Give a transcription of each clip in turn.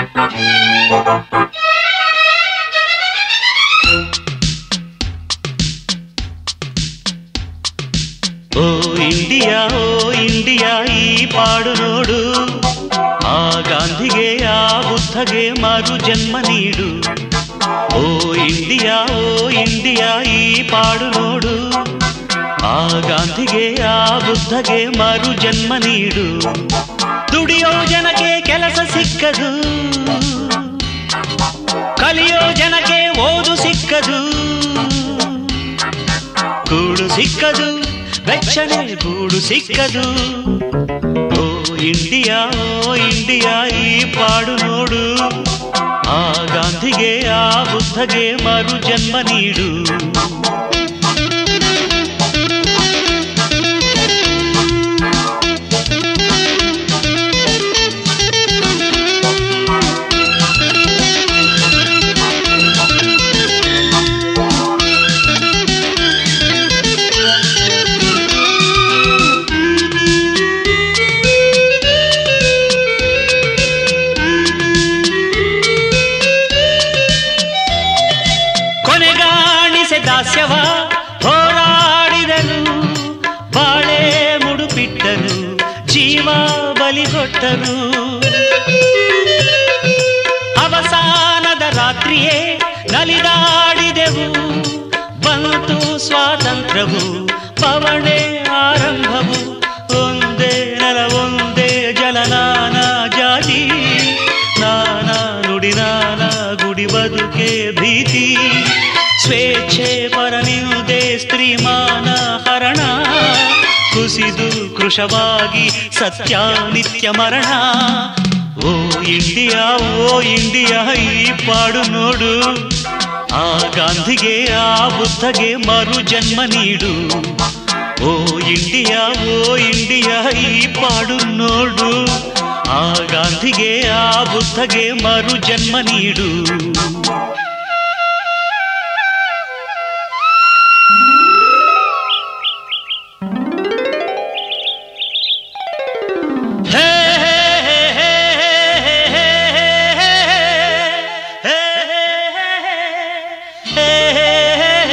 ಓ India ಓ India ಈ ಪಾಡು ನೋಡು ಆ ಗಾಂಧಿಗೆ ಆ ಬುದ್ಧಗೆ ಮಾರು ಜನ್ಮ ನೀಡು ಓ ಇಂಡಿಯಾ ಓ ಇಂಡಿಯಾ ಈ ಪಾಡು ನೋಡು ಆ ಗಾಂಧಿಗೆ ಆ ಬುದ್ಧಗೆ ಮಾರು ಜನ್ಮ ನೀಡು ದುಡಿಯೋ ಜನಕ್ಕೆ ಕೆಲಸ ಸಿಕ್ಕದು ಕಲಿಯೋ ಜನಕ್ಕೆ ಓದು ಸಿಕ್ಕದು ಕೂಡು ಸಿಕ್ಕದು ಬೆಚ್ಚನೆ ಗೂಡು ಸಿಕ್ಕದು ಓ ಇಂಡಿಯಾ ಓ ಇಂಡಿಯಾ ಈ ಪಾಡು ನೋಡು ಆ ಗಾಂಧಿಗೆ ಆ ಬುದ್ಧಗೆ ಮರು ಜನ್ಮ ನೀಡು ಕೊನೆಗಾಣಿಸೆ ದಾಸ್ಯವ ಹೋರಾಡಿದನು ಬಾಳೆ ಮುಡುಪಿಟ್ಟನು ಜೀವ ಬಲಿಗೊಟ್ಟನು ಅವಸಾನದ ರಾತ್ರಿಯೇ ನಲಿದಾಡಿದೆವು ಬಂತು ಸ್ವಾತಂತ್ರ್ಯವು ಪವಣೆ ಆರಂಭವು ಒಂದೇ ನೆಲ ಒಂದೇ ಜಲನಾನ ಜಾತಿ ನಾನಾ ನುಡಿ ನಾನಾ ಗುಡಿ ಬದುಕೆ ಭೀತಿ ಸ್ವೇಚ್ಛೆ ಪರನಿಂದೆ ಸ್ತ್ರೀಮಾನ ಹರಣ ಕುಸಿದು ಕೃಶವಾಗಿ ಸತ್ಯ ನಿತ್ಯ ಮರಣ ಓ ಇಂಡಿಯಾ ಓ ಇಂಡಿಯಾ ಈ ಪಾಡು ನೋಡು ಆ ಗಾಂಧಿಗೆ ಆ ಬುದ್ಧಗೆ ಮರು ಜನ್ಮ ನೀಡು ಓ ಇಂಡಿಯಾ ಓ ಇಂಡಿಯಾ ಈ ಪಾಡು ನೋಡು ಆ ಗಾಂಧಿಗೆ ಆ ಬುದ್ಧಗೆ ಮರು ಜನ್ಮ ನೀಡು ಹೇ ಹೇ ಹೇ ಹೇ ಹೇ ಹೇ ಹೇ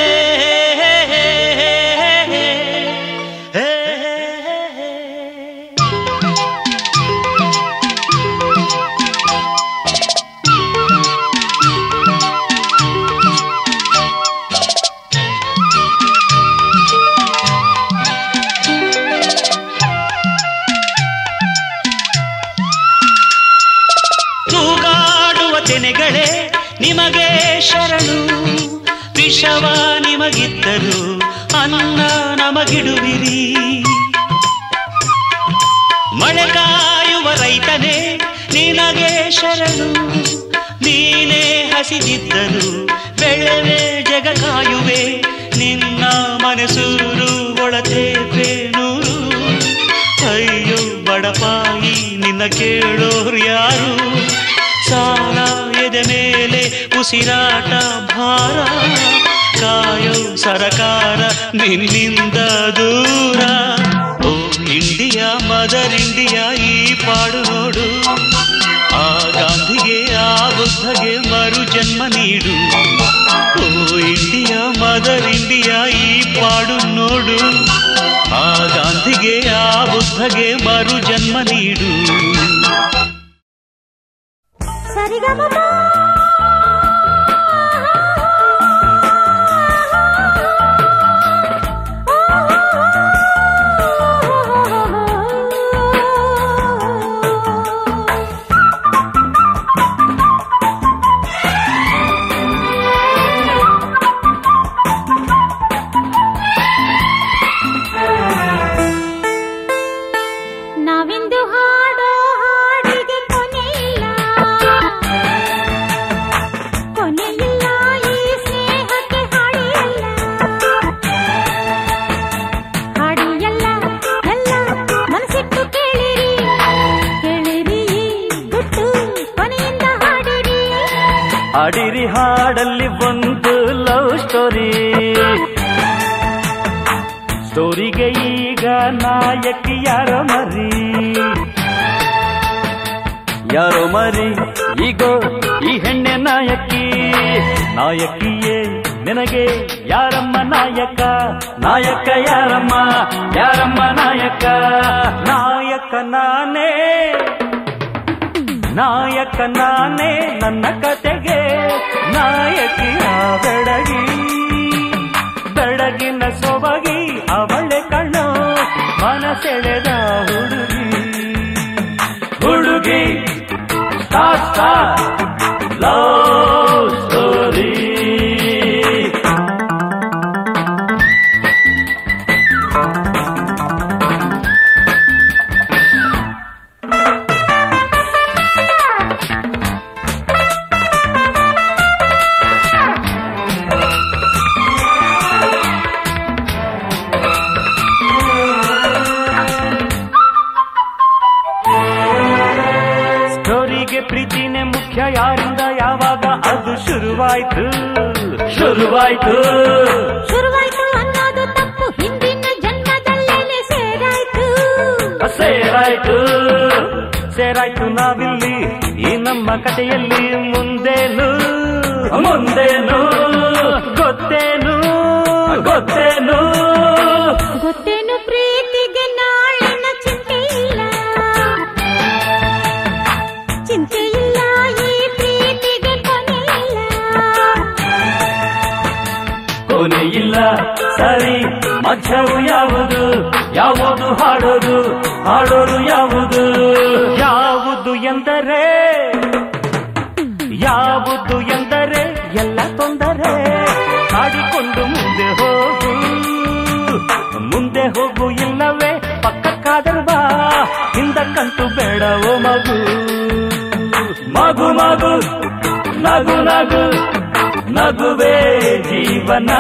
ತೂಗಾಡುವ ತೆನೆಗಳೇ ನಿಮಗೆ ಶರಣು ವಿಷವ ನಿಮಗಿದ್ದರು ಅನ್ನ ನಮಗಿಡುವಿರಿ ಮಳೆ ಕಾಯುವ ರೈತನೇ ನಿನಗೆ ಶರಣು ನೀನೇ ಹಸಿದಿದ್ದರು ಬೆಳೆವೆ ಜಗ ಕಾಯುವೆ ನಿನ್ನ ಮನಸೂರು ಒಳತೇಪೆ ನೂರು ಅಯ್ಯೋ ಬಡಪಾಯಿ ನಿನ್ನ ಕೇಳೋರು ಯಾರು ಸಾಲ ಎದೆ ಮೇಲೆ ಉಸಿರಾಟ ಭಾರ ಕಾಯೋ ಸರಕಾರ ನಿನ್ನಿಂದ ದೂರ ಓ ಇಂಡಿಯಾ ಮದರ್ ಇಂಡಿಯಾ ಈ ಪಾಡು ನೋಡು ಆ ಗಾಂಧಿಗೆ ಆ ಬುದ್ಧಗೆ ಮರು ಜನ್ಮ ನೀಡು ಓ ಇಂಡಿಯಾ ಮದರ್ ಇಂಡಿಯಾ ಈ ಪಾಡು ನೋಡು ಆ ಗಾಂಧಿಗೆ ಆ ಬುದ್ಧಗೆ ಮರು ಜನ್ಮ ನೀಡು ಸರಿಗಮಪ ನಾವಿಂದು ಹಾಡೋ ಹಾಡಿಗೆ ಕೊನೆಯಿಲ್ಲ ಕೊನೆಯಿಲ್ಲ ಈ ಸ್ನೇಹಕ್ಕೆ ಹಾಡಿಯಲ್ಲ ಹಾಡಿಯಲ್ಲ ಎಲ್ಲ ಮನಸ್ಸಿಟ್ಟು ಕೇಳಿರಿ ಕೇಳಿರಿ ಗುಟ್ಟು ಕೊನೆಯಿಂದ ಹಾಡಿರಿ ಅಡಿರಿ ಹಾಡಲ್ಲಿ ಒಂದು ಲವ್ ಸ್ಟೋರಿ ಸ್ಟೋರಿಗೆ ಈಗ ನಾಯಕಿ ಯಾರ ಮರಿ ಯಾರೋ ಮರಿ ಈಗೋ ಈ ಹೆಣ್ಣೆ ನಾಯಕಿ ನಾಯಕಿಯೇ ನಿನಗೆ ಯಾರಮ್ಮ ನಾಯಕ ನಾಯಕ ಯಾರಮ್ಮ ಯಾರಮ್ಮ ನಾಯಕ ನಾಯಕ ನಾನೇ ನಾಯಕ ನಾನೇ ನನ್ನ ಕತೆಗೆ ನಾಯಕಿಯ ಬೆಡಗಿ ಬೆಡಗಿನ ಸೊಬಗಿ ಅವಳೆ ಕಣ್ಣು ಮನಸೆಳೆದ ಹುಡುಗಿ ಹುಡುಗಿ ಸ್ಟಾರ್ ಸ್ಟಾರ್ ಲವ್ ಸ್ಟೋರಿ ಸ್ಟೋರಿಗೆ ಪ್ರೀತಿನೇ ಮುಖ್ಯ ಯಾರಿಂದ ಯಾವಾಗ ಅದು ಶುರುವಾಯ್ತು ಶುರುವಾಯ್ತು ಶುರುವಾಯ್ತು ಅನ್ನೋದು ತಪ್ಪು ಹಿಂದಿನ ಜನ್ಮದಲ್ಲೇನೆ ಸೇರಾಯ್ತು ಸೇರಾಯ್ತು ಸೇರಾಯ್ತು ನಾವಿಲ್ಲಿ ಈ ನಮ್ಮ ಕಥೆಯಲ್ಲಿ ಮುಂದೇನು ಮುಂದೇನು ಗೊತ್ತೇನು ಗೊತ್ತೇನು ಗೊತ್ತೇನು ಪ್ರೀತಿಗೆ ನಾಳಿನ ಚಿಂತೆ ಇಲ್ಲ ಚಿಂತೆ ಇಲ್ಲ ಈ ಪ್ರೀತಿಗೆ ಕೊನೆ ಇಲ್ಲ ಕೊನೆ ಇಲ್ಲ ಸರಿ ಮಧ್ಯವು ಯಾವುದು ಯಾವುದು ಹಾಡೋದು ಹಾಡೋದು ಯಾವುದು ಯಾವುದು ಎಂದರೆ ಯಾವುದು ಎಂದರೆ ಎಲ್ಲ ತೊಂದರೆ ಹಾಡಿಕೊಂಡು ಮುಂದೆ ಹೋಗು ಮುಂದೆ ಹೋಗು ಇಲ್ಲವೇ ಪಕ್ಕಕ್ಕಾದರೂ ಬಾ ಹಿಂದಕ್ಕಂತೂ ಬೇಡವೋ ಮಗು ಮಗು ಮಗು ನಗು ನಗು ನಗುವೇ ಜೀವನ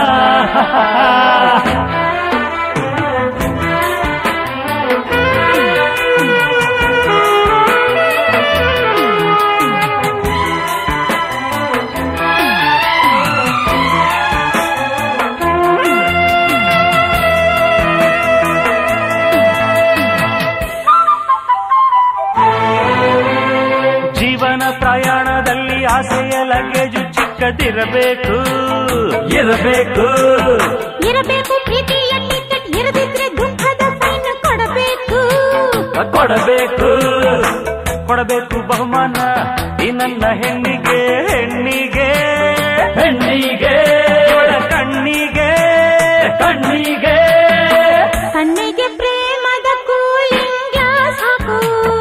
ಜೀವನ ಪ್ರಯಾಣದಲ್ಲಿ ಆಸೆಯ ಲಗೇಜು ಚಿಕ್ಕದಿರಬೇಕು ಇರಬೇಕು ಇರಬೇಕು ಪ್ರೀತಿಯ ಟಿಕೆಟ್ ಇರದಿದ್ರೆ ದುಃಖದ ಫೈನ್ ಕೊಡಬೇಕು ಕೊಡಬೇಕು ಕೊಡಬೇಕು ಬಹುಮಾನ ಈ ನನ್ನ ಹೆಣ್ಣಿಗೆ ಹೆಣ್ಣಿಗೆ ಹೆಣ್ಣಿಗೆ ಇವಳ ಕಣ್ಣಿಗೆ ಕಣ್ಣಿಗೆ ಕಣ್ಣಿಗೆ ಪ್ರೇಮದ ಕೂಲಿಂಗ್ ಗ್ಲಾಸ್ ಹಾಕು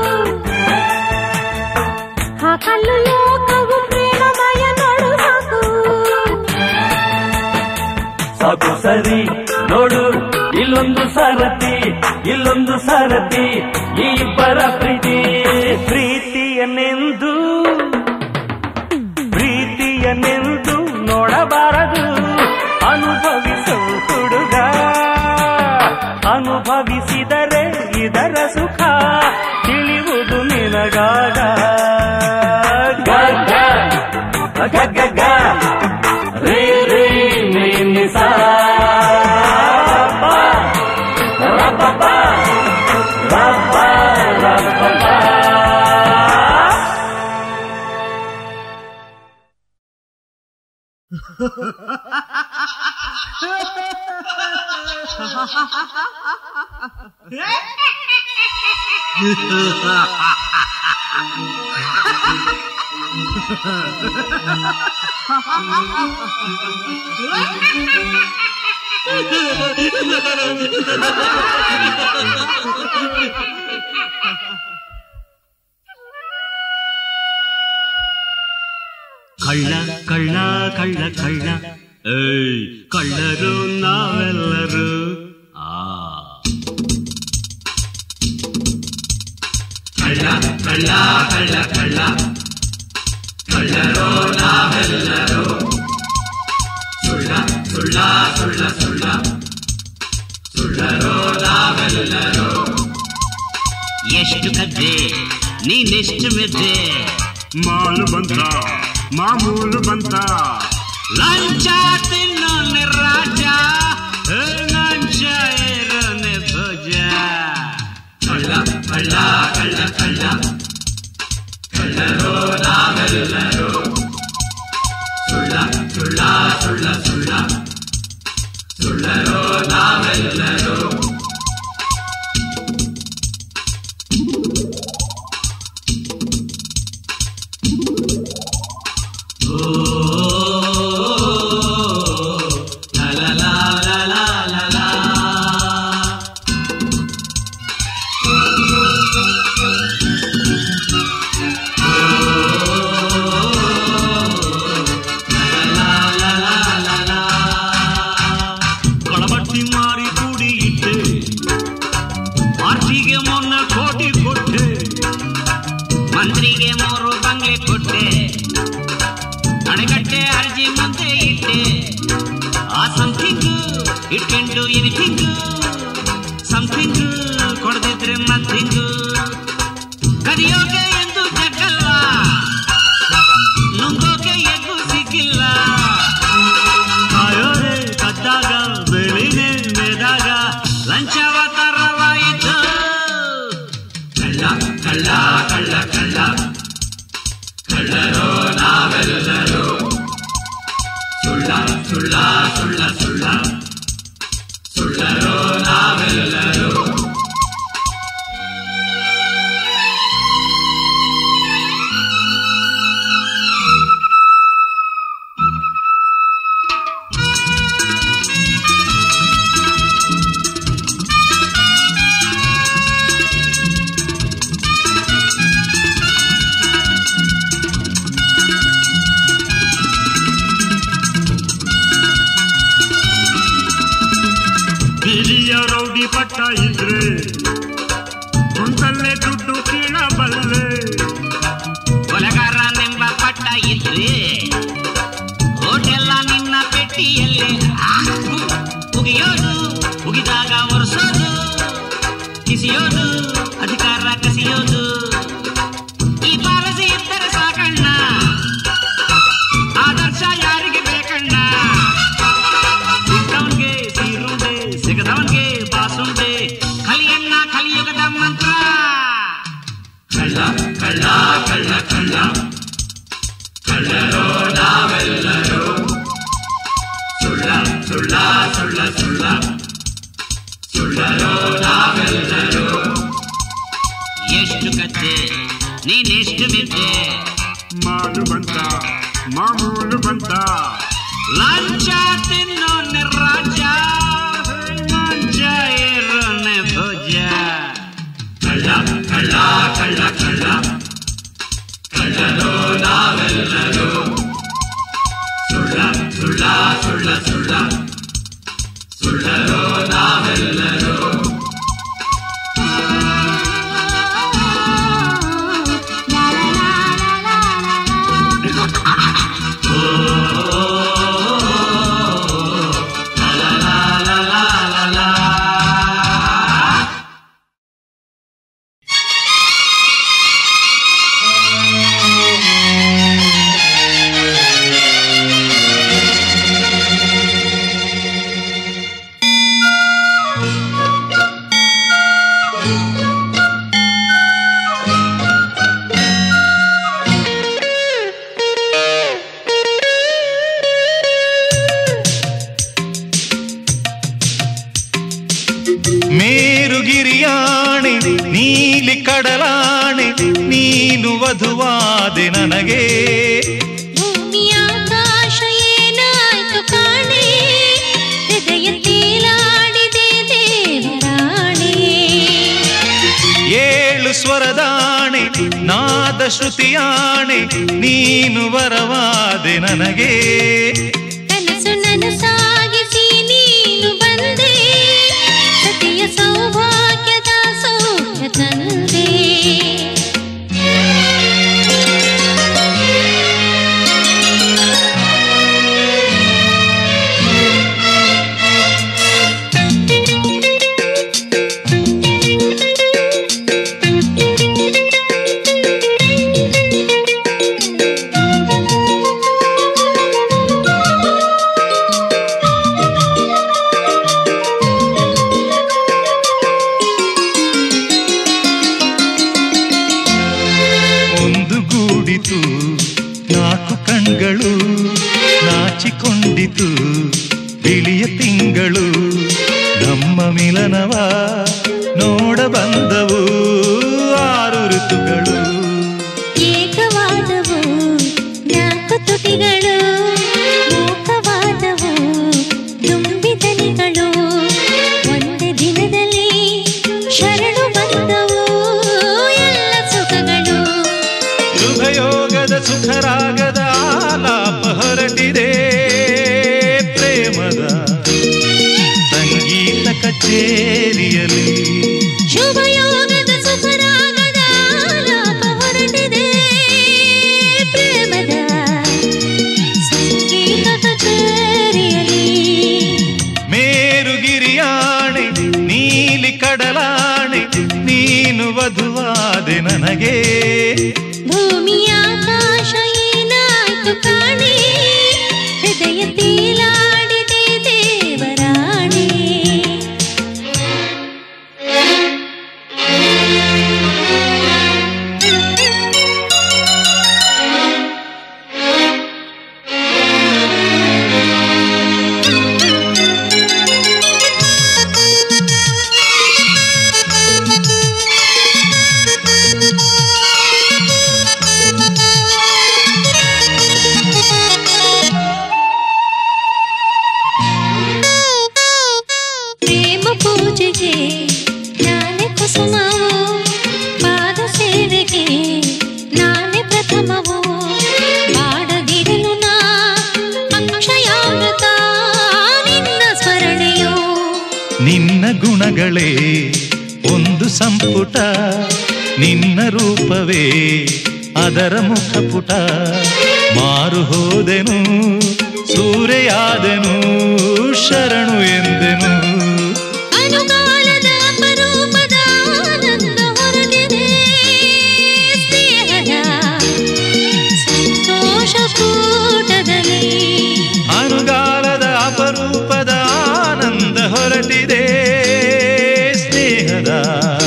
ಹಾಕಲು ಲೋಕವು ಪ್ರೇಮಮಯ ನೋಡು ಸಾಕು ಸಾಕು ಸರಿ ನೋಡು ಇಲ್ಲೊಂದು ಸಾರಥಿ ಇಲ್ಲೊಂದು ಸಾರಥಿ ಈ ಇಬ್ಬರ ಪ್ರೀತಿ ಪ್ರೀತಿಯನ್ನೆಂದು ಪ್ರೀತಿಯನ್ನೆಂದು ನೋಡಬಾರದು ಅನುಭವಿಸು ಹುಡುಗ ಅನುಭವಿಸಿದರೆ ಇದರ ಸುಖ ತಿಳಿಯುವುದು ನಿನಗಾಗ ಗಗ ಗಗ ಗ ರೇ ರೇ ನಿ ನಿ ಸಾ ಪ ರ ಪ ಪ ರ ಪ ರ ಪ ಪ. ಕಳ್ಳ ಕಳ್ಳ ಕಳ್ಳ ಕಳ್ಳ ಏಯ್ ಕಳ್ಳರು ನಾವೆಲ್ಲರೂ ಆ ಕಳ್ಳ ಕಳ್ಳ ಕಳ್ಳ ಕಳ್ಳ ಕಳ್ಳರು ನಾವೆಲ್ಲರೂ ಸುಳ್ಳ ಸುಳ್ಳ ಸುಳ್ಳ ಸುಳ್ಳ ಸುಳ್ಳರು ನಾವೆಲ್ಲರೂ ಎಷ್ಟು ಕದ್ದೆ ನೀನೆಷ್ಟು ಮೆದ್ದೆ ಮಾಲು ಬಂತ ಮಾಮೂಲು ಬಂತ ಲಂಚ ತಿನ್ನೋನೆ ರಾಜ ಏ ಲಂಚ ಇರೋನೆ ಧ್ವಜ ಕಳ್ಳ ಕಳ್ಳ ಕಳ್ಳ ಕಳ್ಳ ಗಳಬಟ್ಟಿ ಮಾರಿ ಕೂಡಿ ಇಟ್ಟೆ ಪಾರ್ಟಿಗೆ ಮೊನ್ನ ಕೋಟಿ ಕೊಟ್ಟೆ ಮಂತ್ರಿಗೆ ಮೂರು ಬಂಗ್ಲೆ ಕೊಟ್ಟೆ ಅಣೆಗಟ್ಟೆ ಅರ್ಜಿ ಮುಂದೆ ಇಟ್ಟೆ ಆ something it can do anything something ಕೊಡದಿದ್ರೆ ಮಥಿಂಗ್ ಕದಿಯೋಕೆ ಎಂದು ಜಗ್ಗಲ್ಲ ನುಂಗೋಕೆ ಎದ್ದು ಸಿಕ್ಕಿಲ್ಲ ಕಾಯೋರೆ ಕದ್ದಾಗ ಬೆಳಿನೆ ಮೇದಾಗ ಲಂಚವ ತರವಾಯಿತು ಕಳ್ಳ ಕಳ್ಳ ಕಳ್ಳ ಕಳ್ಳ ಕಳ್ಳರೋ ನಾವೆಲ್ಲರೂ ಸುಳ್ಳ ಸುಳ್ಳ ಸುಳ್ಳ ಸುಳ್ಳ ಸುಳ್ಳರೋ ನಾವೆಲ್ಲರೂ ಹಿರಿಯ ರೌಡಿ ಪಟ್ಟ ಇದ್ರೆ ಕುಂತಲ್ಲೇ ದುಡ್ಡು ಕೀಳಬಲ್ಲೆ ಕೊಲೆಗಾರನೆಂಬ ಪಟ್ಟ ಇದ್ರೆ ಹೋಟೆಲ್ಲ ನಿನ್ನ ಪೆಟ್ಟಿಯಲ್ಲಿ ಹಾಕು. ಉಗಿಯೋದು ಉಗಿದಾಗ ಒರೆಸೋದು ಕಿಸಿಯೋದು ಅಧಿಕಾರ ಕಸಿಯೋದು ಈ ಪಾಲಸಿ ಇದ್ದರೆ ಸಾಕಣ್ಣ ಆದರ್ಶ ಯಾರಿಗೆ ಬೇಕಣ್ಣ ಸಿಕ್ಕವನ್ಗೆ ಸೀರುಂಡೆ ಸಿಗದವನ್ಗೆ ಬಾಸುಂಡೆ ಕಲಿಯನ್ನ ಕಲಿಯುಗದ ಮಂತ್ರ ಕಳ್ಳ ಕಳ್ಳ ಕಳ್ಳ ಕಳ್ಳ ಕಳ್ಳರೋ ನಾವೆಲ್ಲರೂ ಸುಳ್ಳ ಸುಳ್ಳ ಸುಳ್ಳ ಸುಳ್ಳ ಸುಳ್ಳರೋ ನಾವೆಲ್ಲರೂ ಎಷ್ಟು ಕತ್ತೆ ನೀನೆಷ್ಟು ಮಿದ್ದೆ ಮಾಲು ಬಂತ ಮಾಮೂಲು ಬಂತ ಲಂಚ ತಿನ್ನೋನೆ ರಾಜ ಲಂಚ ಇರೋನೆ ಭೋಜ ಕಳ್ಳ ಕಳ್ಳ ಕಳ್ಳ ಕಳ್ಳ ಕಳ್ಳರೋ ನಾವೆಲ್ಲರೂ ಸುಳ್ಳ ಸುಳ್ಳ ಸುಳ್ಳ ಸುಳ್ಳ ಸುಳ್ಳರೋ ನಾವೆಲ್ಲರೂ ಮೇರುಗಿರಿಯಾಣೆ ನೀಲಿ ಕಡಲಾಣೆ ನೀನು ವಧುವಾದೆ ನನಗೆ ಭೂಮಿಯಾಕಾಶ ಏನಾಯ್ತು ಕಾಣೆ ಹೃದಯ ತೇಲಾಡಿದೆ ದೇವರಾಣೆ ಏಳು ಸ್ವರದಾಣೆ ನಾದ ಶ್ರುತಿಯಾಣೆ ನೀನು ವರವಾದೆ ನನಗೆ ಕನಸು ನನಸಾಗಿಸಿ ನೀನು ಬಂದೆ ಸತಿಯ ಸೌಭಾಗ್ಯದ ಸೌಖ್ಯ ತಂದೆ ಕೂಡಿತು ನಾಲ್ಕು ಕಣ್ಗಳು ನಾಚಿಕೊಂಡಿತು ಬಿಳಿಯ ತಿಂಗಳು ನಮ್ಮ ಮಿಲನವ ನೋಡ ಬಂದವು ಆರು ಋತುಗಳು ಏಕವಾದವು ನಾಲ್ಕು ತುಟಿಗಳು ಮೂಕವಾದವು ದುಂಬಿದನಿಗಳು ಒಂದೇ ದಿನದಲ್ಲಿ ಶರಣು ಬಂದವು ಎಲ್ಲ ಸುಖಗಳು ಶುಭಯೋಗದ ಸುಖರಾಗದ ಆಲಾಪ ಹೊರಟಿದೆ ಪ್ರೇಮದ ಸಂಗೀತ ಕಚೇರಿಯಲ್ಲಿ ಶುಭಯೋಗದ ಸುಖರಾಗದ ಆಲಾಪ ಹೊರಟಿದೆ ಪ್ರೇಮದ ಸಂಗೀತ ಕಚೇರಿಯಲ್ಲಿ ಮೇರುಗಿರಿಯಾಣೆ ನೀಲಿ ಕಡಲಾಣೆ ನೀನು ವಧುವಾದೆ ನನಗೆ ಭೂಮಿಯ ಆಕಾಶ ಏನಾಯ್ತು ಕಾಣೆ ಹೃದಯ ತೇಲಾಡಿದೆ ದೇವರಾಣೆ ಪ್ರೇಮ ಪೂಜೆಗೆ ನಾನೇ ಕುಸುಮವು ಪಾದ ಸೇವೆಗೆ ನಾನೇ ಪ್ರಥಮವು ಬಾಡದಿರಲು ನಾ ಅಕ್ಷಯಾಮೃತ ನಿನ್ನ ಸ್ಮರಣೆಯೋ ನಿನ್ನ ಗುಣಗಳೇ ಒಂದು ಸಂಪುಟ ನಿನ್ನ ರೂಪವೇ ಅದರ ಮುಖಪುಟ ಮಾರು ಹೋದೆನು ಸೂರೆಯಾದೆನು ಶರಣು ಎಂದೆನು ಅನುಕಾಲದ ಅಪರೂಪದ ಆನಂದ ಹೊರಟಿದೆ ಸ್ನೇಹದ ಸಂತೋಷ ಕೂಟದಲ್ಲಿ ಅನುಗಾಲದ ಅಪರೂಪದ ಆನಂದ ಹೊರಟಿದೆ ಸ್ನೇಹದ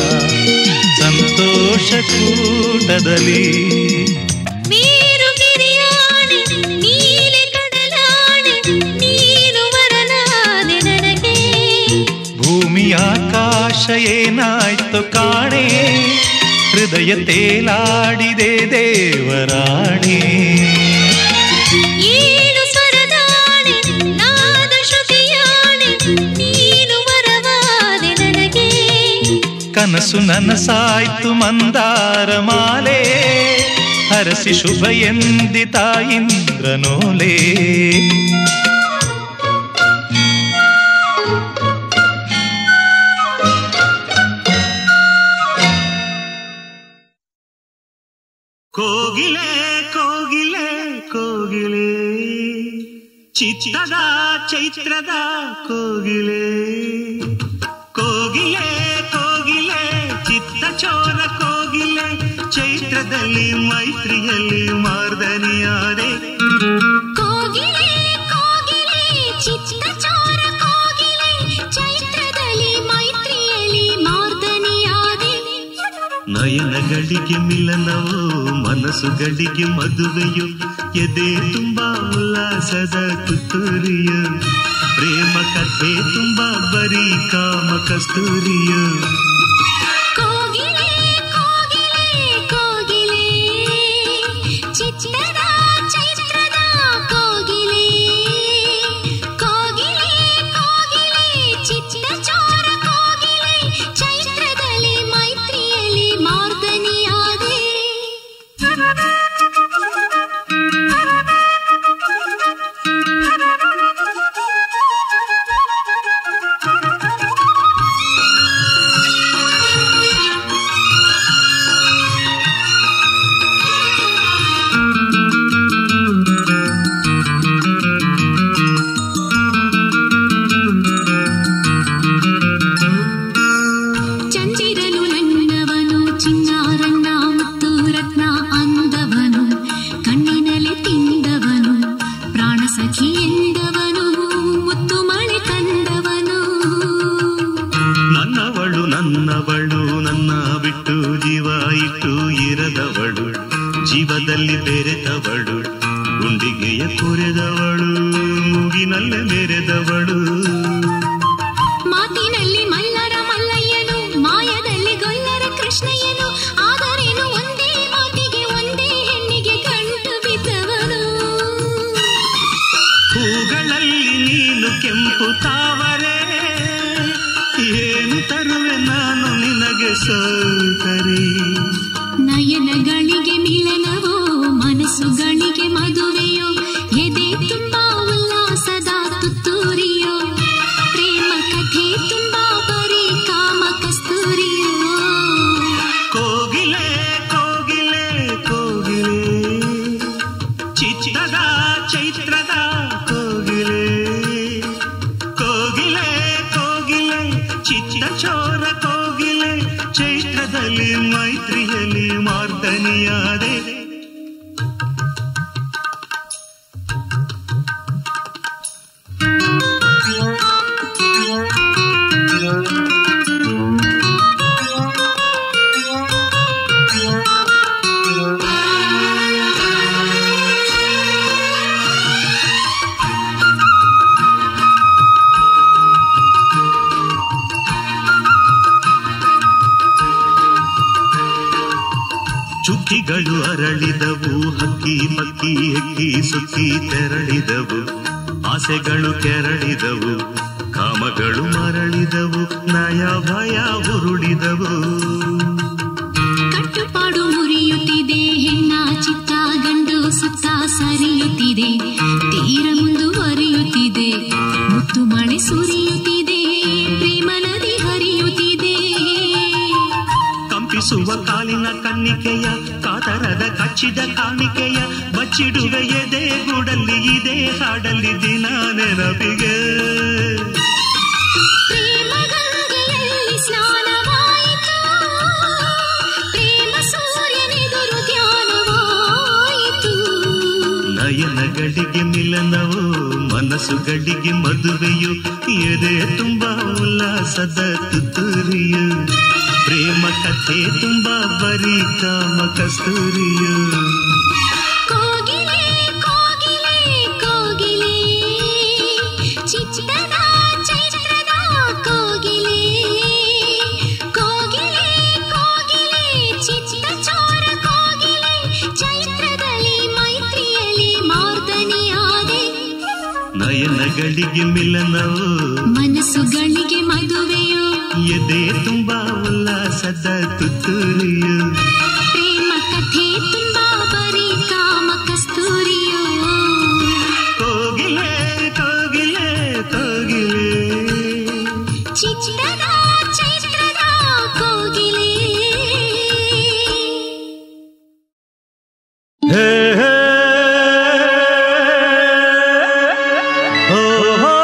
ಸಂತೋಷ ಕೂಟದಲ್ಲಿ ನೀರು ಗಿರಿಯಾಣೆ ನೀಲಿ ಕಡಲಾಣೆ ನೀನು ವರನಾದೆ ನನಗೆ ಭೂಮಿ ಆಕಾಶ ಏನಾಯ್ತು ಕಾಣೆ ಹೃದಯ ತೇಲಾಡಿದೆ ದೇವರಾಣೆ ಏಳು ಸ್ವರದಾಣೆ ನಾದ ಶ್ರುತಿಯಾಣೆ ನೀನು ವರವಾದೆ ನನಗೆ ಕನಸು ನನಸಾಯ್ತು ಮಂದಾರ ಮಾಲೆ ಹರಸಿ ಶುಭ ಎಂದಿತ ಇಂದ್ರನೋಲೆ ಕೋಗಿಲೆ ಕೋಗಿಲೆ ಕೋಗಿಲೆ ಚಿತ್ತದ ಚೈತ್ರದ ಕೋಗಿಲೆ ಕೋಗಿಲೆ ಕೋಗಿಲೆ ಚಿತ್ತ ಚೋರ ಕೋಗಿಲೆ ಚೈತ್ರದಲ್ಲಿ ಮೈತ್ರಿಯಲ್ಲಿ ಮಾರ್ದನಿಯಾದೆ ಕೋಗಿಲೆ ಕೋಗಿಲೆ ಚಿತ್ತ ಚೋರ ಕೋಗಿಲೆ ಚೈತ್ರದಲ್ಲಿ ಮೈತ್ರಿಯಲ್ಲಿ ಮಾರ್ದನಿಯಾದೆ ನಯನಗಳಿಗೆ ಮಿಲನವೋ ಮನಸ್ಸುಗಳಿಗೆ ಮದುವೆಯು ಎದೆ ತುಂಬಾ ಉಲ್ಲಾಸದ ತುತ್ತೂರಿಯು ಪ್ರೇಮ ಕಥೆ ತುಂಬಾ ಬರೀ ಕಾಮ ಕಸ್ತೂರಿಯು ಕೋಗಿಲೆ ಕೋಗಿಲೆ ಕೋಗಿಲೆ ಚಿತ್ರದ ಚೈತ್ರದ ಕೋಗಿಲೆ ಕೋಗಿಲೆ ಕೋಗಿಲೆ ಚಿತ್ತ ಚೋರ ಕೋಗಿಲೆ ಚೈತ್ರದಲ್ಲಿ ಮೈತ್ರಿಯಲ್ಲಿ ಮಾರ್ದನಿಯಾದೆ ಚಂದಿರನು ನನ್ನವನು ಚಿನ್ನಾರನ್ನ ಮತ್ತು ರತ್ನ ಅಂದವನು ಕಣ್ಣಿನಲ್ಲಿ ತಿಂದವನು ಪ್ರಾಣ ಸಖಿ ಎಂದವನು ಮುತ್ತು ಮಳೆ ತಂದವನು ನನ್ನವಳು ನನ್ನವಳು ನನ್ನ ಬಿಟ್ಟು ಜೀವ ಇಟ್ಟು ಇರದವಳು ಜೀವದಲ್ಲಿ ಬೆರೆತವಳು ಗುಂಡಿಗೆಯ ಕೊರೆದವಳು ಮೂಗಿನಲ್ಲೇ ಮೆರೆದವಳು ಮಾತಿನಲ್ಲಿ ಮಲ್ಲರ ಮಲ್ಲಯ್ಯನು ಮಾಯದಲ್ಲಿ ಗೊಲ್ಲರ ಕೃಷ್ಣಯ್ಯನು ಆದರೇನು ಒಂದೇ ಮಾತಿಗೆ ಒಂದೇ ಹೆಣ್ಣಿಗೆ ಗಂಟು ಬಿದ್ದವನು ಹೂಗಳಲ್ಲಿ ನೀನು ಕೆಂಪು ತಾವರೆ ಏನು ತರುವೆ ನಾನು ನಿನಗೆ ಸೋತರೆ ನಯನಗಳಿಗೆ ಮಿಲನವೋ ಮನಸ್ಸುಗಳಿಗೆ ಮದುವೆಯೋ ಎದೆ ತುಂಬಾ ಉಲ್ಲಾಸದ ತುತ್ತೂರಿಯೋ ಪ್ರೇಮ ಕಥೆ ತುಂಬಾ ಬರೀ ಕಾಮ ಕಸ್ತೂರಿಯೋ ಕೋಗಿಲೆ ಕೋಗಿಲೆ ಕೋಗಿಲೆ ಚಿತ್ತದ ಚೈತ್ರದ ಕೋಗಿಲೆ ಕೋಗಿಲೆ ಕೋಗಿಲೆ ಚಿತ್ತ ಚೋರ ಕೋಗಿಲೆ ಚೈತ್ರದಲ್ಲಿ ಮೈತ್ರಿಯಲ್ಲಿ ಮಾರ್ದನಿಯಾದೆ ಚುಕ್ಕಿಗಳು ಅರಳಿದವು ಹಕ್ಕಿ ಮಕ್ಕಿ ಹೆಕ್ಕಿ ಸುಕ್ಕಿ ತೆರಳಿದವು ಆಸೆಗಳು ಕೆರಳಿದವು ಕಾಮಗಳು ಮರಳಿದವು ನಯ ಭಯ ಉರುಳಿದವು ಕಟ್ಟುಪಾಡು ಮುರಿಯುತ್ತಿದೆ ಹೆಣ್ಣ ಚಿತ್ತ ಗಂಡು ಸುತ್ತ ಸರಿಯುತ್ತಿದೆ ತೀರ ಮುಂದುವರಿಯುತ್ತಿದೆ ಮುತ್ತು ಮಳೆ ಸುರಿಯುತ್ತಿದೆ ಪ್ರೇಮ ನದಿ ಹರಿಯುತ್ತಿದೆ ಕಂಪಿಸುವ ಕಾಲಿನ ಕನ್ನಿಕೆಯ ಕಾತರದ ಕಚ್ಚಿದ ಕಾಣಿಕೆಯ ಬಚ್ಚಿಡುವೆ ಎದೆ ಗೂಡಲ್ಲಿ ಇದೆ ಹಾಡಲ್ಲಿ ದಿನ ನೆನಪಿಗೆ ಪ್ರೇಮ ಗಂಗೆಯಲ್ಲಿ ಸ್ನಾನವಾಯಿತು ಪ್ರೇಮ ಸೂರ್ಯನೆದುರು ಧ್ಯಾನವಾಯಿತು ನಯನಗಳಿಗೆ ಮಿಲನವೋ ಮನಸ್ಸುಗಳಿಗೆ ಮದುವೆಯು ಎದೆ ತುಂಬ ಉಲ್ಲಾಸದ ತುತ್ತೂರಿಯು ಪ್ರೇಮ ಕಥೆ ತುಂಬ ಬರೀ ಕಾಮ ಕಸ್ತೂರಿಯು ಕೋಗಿಲೆ ಕೋಗಿಲೆ ಕೋಗಿಲೆ ಚಿತ್ತದ ಚೈತ್ರದ ಕೋಗಿಲೆ ಕೋಗಿಲೆ ಕೋಗಿಲೆ ಚಿತ್ತ ಚೋರ ಕೋಗಿಲೆ ಚೈತ್ರದಲ್ಲಿ ಮೈತ್ರಿಯಲ್ಲಿ ಮಾರ್ದನಿಯಾದೆ ನಯನಗಳಿಗೆ ಮಿಲನವೋ ಮನಸ್ಸುಗಳಿಗೆ ಮದುವೆಯೋ ಎದೆ ತುಂಬ ಉಲ್ಲಾಸದ ತುತ್ತೂರಿಯು ಪ್ರೇಮ ಕಥೆ ತುಂಬಾ ಬರೀ ಕಾಮ ಕಸ್ತೂರಿಯೋ ಕೋಗಿಲೆ ಕೋಗಿಲೆ ಕೋಗಿಲೆ ಚಿತ್ರದ ಚೈತ್ರದ ಕೋಗಿಲೆ ಹೇ ಹೇ ಹೋ ಹೋ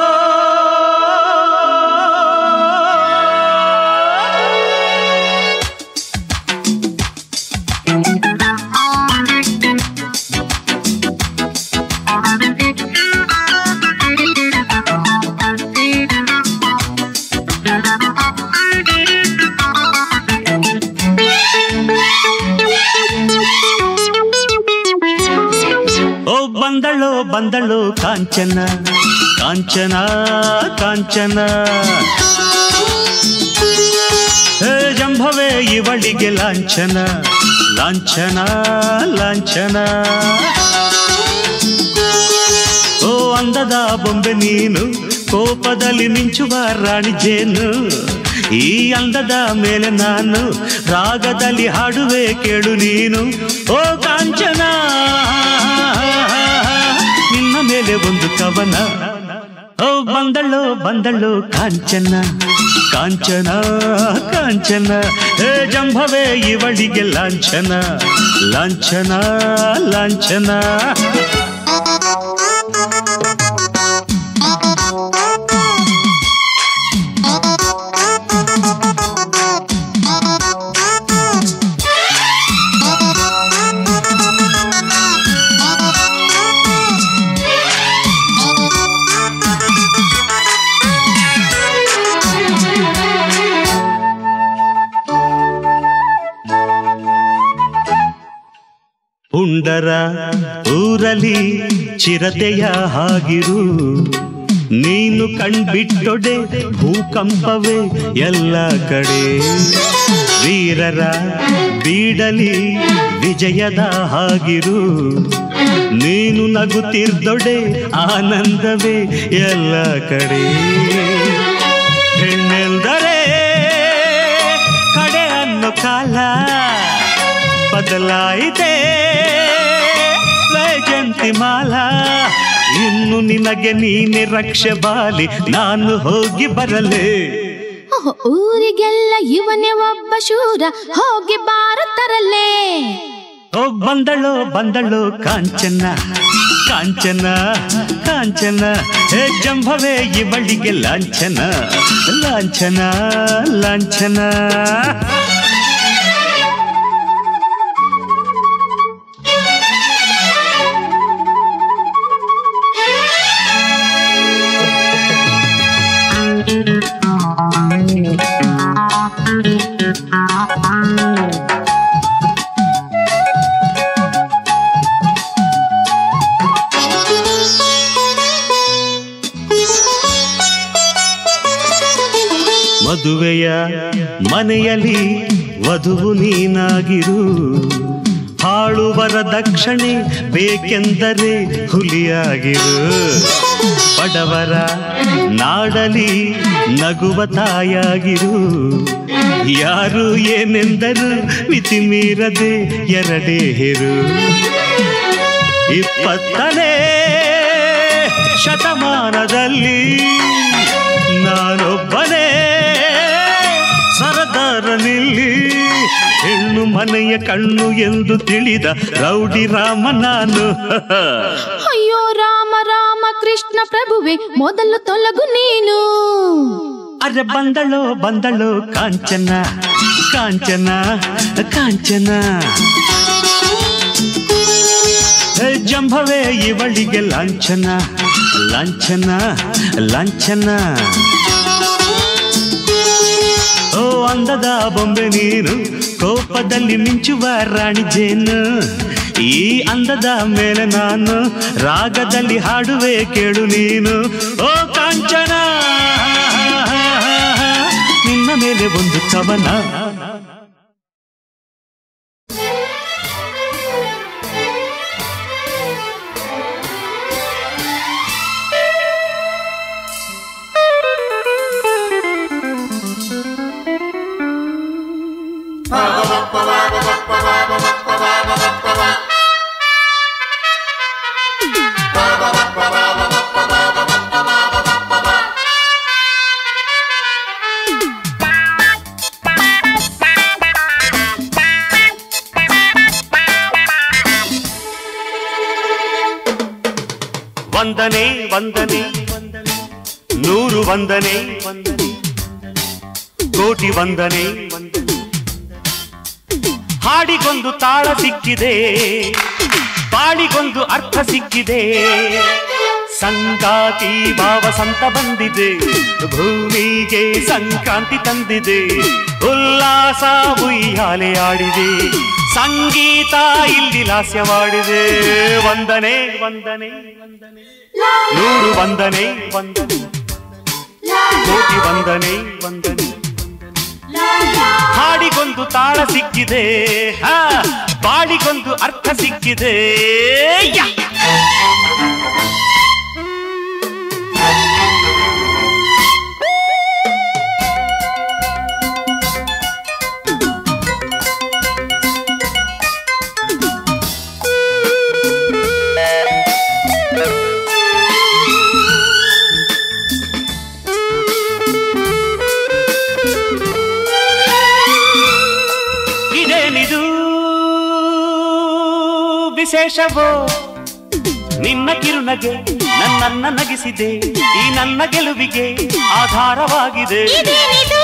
ಓ ಬಂದಳು ಬಂದಳು ಕಾಂಚನ ಕಾಂಚನ ಕಾಂಚನ ಹೇ ಜಂಭವೇ ಇವಳಿಗೆ ಲಾಂಛನ ಲಾಂಛನ ಲಾಂಛನ ಓ ಅಂದದ ಬೊಂಬೆ ನೀನು ಕೋಪದಲ್ಲಿ ಮಿಂಚುವ ರಾಣಿ ಜೇನು ಈ ಅಂದದ ಮೇಲೆ ನಾನು ರಾಗದಲ್ಲಿ ಹಾಡುವೆ ಕೇಳು ನೀನು ಓ ಕಾಂಚನ ನಿನ್ನ ಮೇಲೆ ಒಂದು ಕವನ ಓ ಬಂದಳು ಬಂದಳು ಕಾಂಚನ ಕಾಂಚನ ಕಾಂಚನ ಹೇ ಜಂಭವೇ ಇವಳಿಗೆ ಲಾಂಛನ ಲಾಂಛನ ಲಾಂಛನ ವೀರರ ಊರಲಿ ಚಿರತೆಯ ಹಾಗಿರು ನೀನು ಕಣ್ಬಿಟ್ಟೊಡೆ ಭೂಕಂಪವೇ ಎಲ್ಲ ಕಡೆ ವೀರರ ಬೀಡಲಿ ವಿಜಯದ ಹಾಗಿರು ನೀನು ನಗುತ್ತಿರ್ದೊಡೆ ಆನಂದವೇ ಎಲ್ಲ ಕಡೆ ಹೆಣ್ಣೆಂದರೆ ಕಡೆ ಅನ್ನೋ ಕಾಲ ಬದಲಾಯಿತೆ ವೈಜಂತಿ ಮಾಲ ಇನ್ನು ನಿನಗೆ ನೀನೆ ರಕ್ಷೆ ಬಾಲಿ ನಾನು ಹೋಗಿ ಬರಲೇ ಓಹ್, ಊರಿಗೆಲ್ಲ ಇವನೇ ಒಬ್ಬ ಶೂರ ಹೋಗಿ ಬಾರತರಲ್ಲೇ ಓ ಬಂದಳು ಬಂದಳು ಕಾಂಚನ ಕಾಂಚನ ಕಾಂಚನ ಹೇ ಜಂಭವೇ ಇವಳಿಗೆ ಲಾಂಛನ ಲಾಂಛನ ಲಾಂಛನ ಮದುವೆಯ ಮನೆಯಲ್ಲಿ ವಧುವು ನೀನಾಗಿರು ಹಾಳುವರ ದಕ್ಷಿಣೆ ಬೇಕೆಂದರೆ ಹುಲಿಯಾಗಿರು ಬಡವರ ನಾಡಲಿ ನಗುವ ತಾಯಾಗಿರು ಯಾರು ಏನೆಂದರು ಮಿತಿ ಮೀರದೆ ಎರಡೇ ಹೆರು ಇಪ್ಪತ್ತನೇ ಶತಮಾನದಲ್ಲಿ ನಾನೊಬ್ಬನೇ ಸರದಾರನಿಲ್ಲಿ ಹೆಣ್ಣು ಮನೆಯ ಕಣ್ಣು ಎಂದು ತಿಳಿದ ರೌಡಿ ರಾಮ ನಾನು ಅಯ್ಯೋ ರಾಮ ರಾಮ ಕೃಷ್ಣ ಪ್ರಭುವೆ ಮೊದಲು ತೊಲಗು ನೀನು ಅರೆ ಬಂದಳು ಬಂದಳು ಕಾಂಚನ ಕಾಂಚನ ಕಾಂಚನ ಹೇ ಜಂಭವೇ ಇವಳಿಗೆ ಲಾಂಛನ ಲಾಂಛನ ಲಾಂಛನ ಓ ಅಂದದ ಬೊಂಬೆ ನೀನು ಕೋಪದಲ್ಲಿ ಮಿಂಚುವ ರಾಣಿ ಜೇನು ಈ ಅಂದದ ಮೇಲೆ ನಾನು ರಾಗದಲ್ಲಿ ಹಾಡುವೆ ಕೇಳು ನೀನು ಓ ಕಾಂಚನ ನಿನ್ನ ಮೇಲೆ ಒಂದು ಕವನ ವಂದನೆ ವಂದನೆ ನೂರು ವಂದನೆ ಕೋಟಿ ವಂದನೆ ಹಾಡಿಗೊಂದು ತಾಳ ಸಿಕ್ಕಿದೆ ಬಾಳಿಗೊಂದು ಅರ್ಥ ಸಿಕ್ಕಿದೆ ಸಂಗಾತಿ ಭಾವ ಸಂತ ಬಂದಿದೆ ಭೂಮಿಗೆ ಸಂಕ್ರಾಂತಿ ತಂದಿದೆ ಉಲ್ಲಾಸ ಉಯ್ಯಾಲೆ ಆಡಿದೆ ಸಂಗೀತ ಇಲ್ಲಿ ಲಾಸ್ಯವಾಡಿದೆ ವಂದನೆ ವಂದನೆ ನೂರು ವಂದನೆ ವಂದನೆ ಕೋಟಿ ವಂದನೆ ವಂದನೆ ಹಾಡಿಗೊಂದು ತಾಳ ಸಿಕ್ಕಿದೆ ಹಾ ಬಾಳಿಗೊಂದು ಅರ್ಥ ಸಿಕ್ಕಿದೆ ಯಾ! ಇದೇನಿದು ವಿಶೇಷವೋ ನಿನ್ನ ಕಿರುನಗೆ ನನ್ನನ್ನ ನಗಿಸಿದೆ ಈ ನನ್ನ ಗೆಲುವಿಗೆ ಆಧಾರವಾಗಿದೆ ಇದೇನಿದು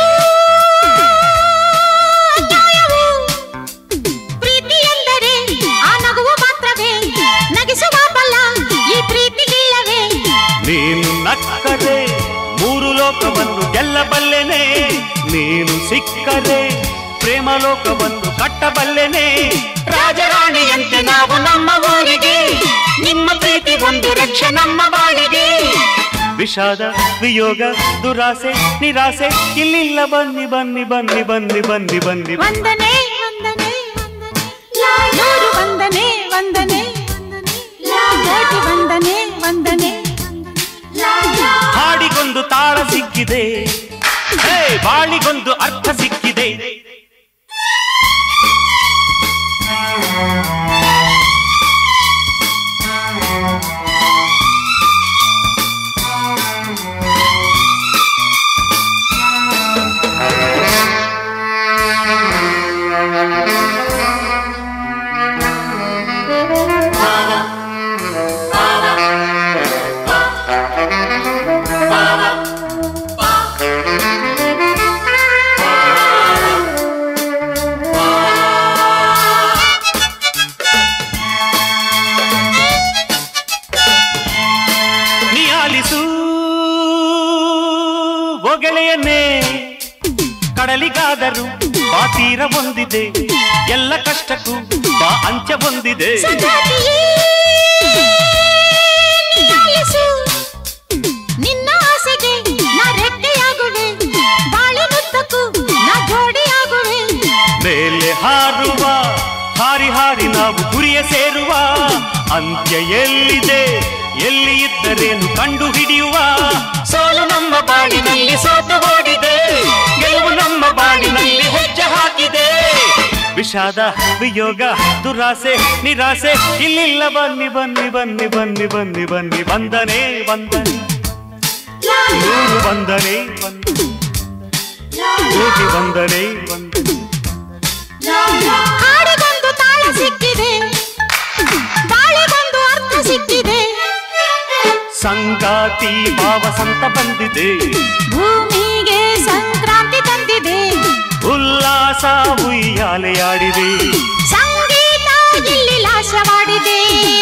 ನ್ಯಾಯವು? ಪ್ರೀತಿ ಎಂದರೆ ಆ ನಗುವು ಮಾತ್ರವೇ ನಗಿಸುವ ಬಲ ಈ ಪ್ರೀತಿಗಿಲ್ಲವೇ ನೀನು ನಕ್ಕರೆ ಮೂರು ಲೋಕವನ್ನು ಗೆಲ್ಲಬಲ್ಲೆನೆ ನೀನು ಸಿಕ್ಕರೆ ಪ್ರೇಮ ಲೋಕವನ್ನು ಕಟ್ಟಬಲ್ಲೆನೆ ರಾಜರಾಣಿಯಂತೆ ನಾವು ನಮ್ಮ ಊರಿಗೆ ನಿಮ್ಮ ಪ್ರೀತಿ ಒಂದು ರಕ್ಷೆ ನಮ್ಮ ಬಾಳಿಗೆ ವಿಷಾದ ವಿಯೋಗ ದುರಾಸೆ ನಿರಾಸೆ ಇಲ್ಲಿಲ್ಲ ಬನ್ನಿ ಬನ್ನಿ ಬನ್ನಿ ಬನ್ನಿ ಬನ್ನಿ ಬನ್ನಿ ವಂದನೆ ವಂದನೆ ನೂರು ವಂದನೆ ವಂದನೆ ಕೋಟಿ ವಂದನೆ ವಂದನೆ ಹಾಡಿಗೊಂದು ತಾಳ ಸಿಕ್ಕಿದೆ ಹೇ ಬಾಳಿಗೊಂದು ಅರ್ಥ ಸಿಕ್ಕಿದೆ ನೀ ಆಲಿಸು ಒಗೆಳೆಯನ್ನೇ ಕಡಲಿಗಾದರೂ ಬಾ ತೀರ ಹೊಂದಿದೆ ಎಲ್ಲ ಕಷ್ಟಕ್ಕೂ ಬಾ ಅಂಚ ಹೊಂದಿದೆ ಆಲಿಸು. ನಿನ್ನ ಆಸೆಗೆ ನಾ ರೆಕ್ಕೆಯಾಗುವೆ ಬಾಳಿನುದ್ದಕ್ಕೂ ನಾ ಜೋಡಿಯಾಗುವೆ ಮೇಲೆ ಹಾರುವ ಹಾರಿ ಹಾರಿ ನಾವು ಗುರಿಯ ಸೇರುವ ಅಂತ್ಯ ಎಲ್ಲಿದೆ ಎಲ್ಲಿ ಇದ್ದರೇನು ಕಂಡು ಹಿಡಿಯುವ ಸೋಲು ನಮ್ಮ ಬಾಳಿನಲ್ಲಿ ಸೋತು ಓಡಿದೆ ಗೆಲುವು ನಮ್ಮ ಬಾಳಿನಲ್ಲಿ ಹೆಜ್ಜೆ ಹಾಕಿದೆ ವಿಷಾದ ವಿಯೋಗ ದುರಾಸೆ ನಿರಾಸೆ ಇಲ್ಲಿಲ್ಲ ಬನ್ನಿ ಬನ್ನಿ ಬನ್ನಿ ಬನ್ನಿ ಬನ್ನಿ ಬನ್ನಿ ಬಂದನೆ ಬಂದನೆ ನೂರು ಬಂದನೆ ಬಂದನೆ ಕೋಟಿ ಬಂದನೆ ಬಂದನೆ ಹಾಡಿಗೊಂದು ತಾಳ ಸಿಕ್ಕಿದೆ ಬಾಳಿಗೊಂದು ಅರ್ಥ ಸಿಕ್ಕಿದೆ ಸಂಗಾತಿ ಭಾವ ಸಂತ ಬಂದಿದೆ ಭೂಮಿಗೆ ಸಂಕ್ರಾಂತಿ ತಂದಿದೆ ಉಲ್ಲಾಸ ಉಯ್ಯಾಲೆಯಾಡಿದೆ ಸಂಗೀತ ಇಲ್ಲಿ ಲಾಶವಾಡಿದೆ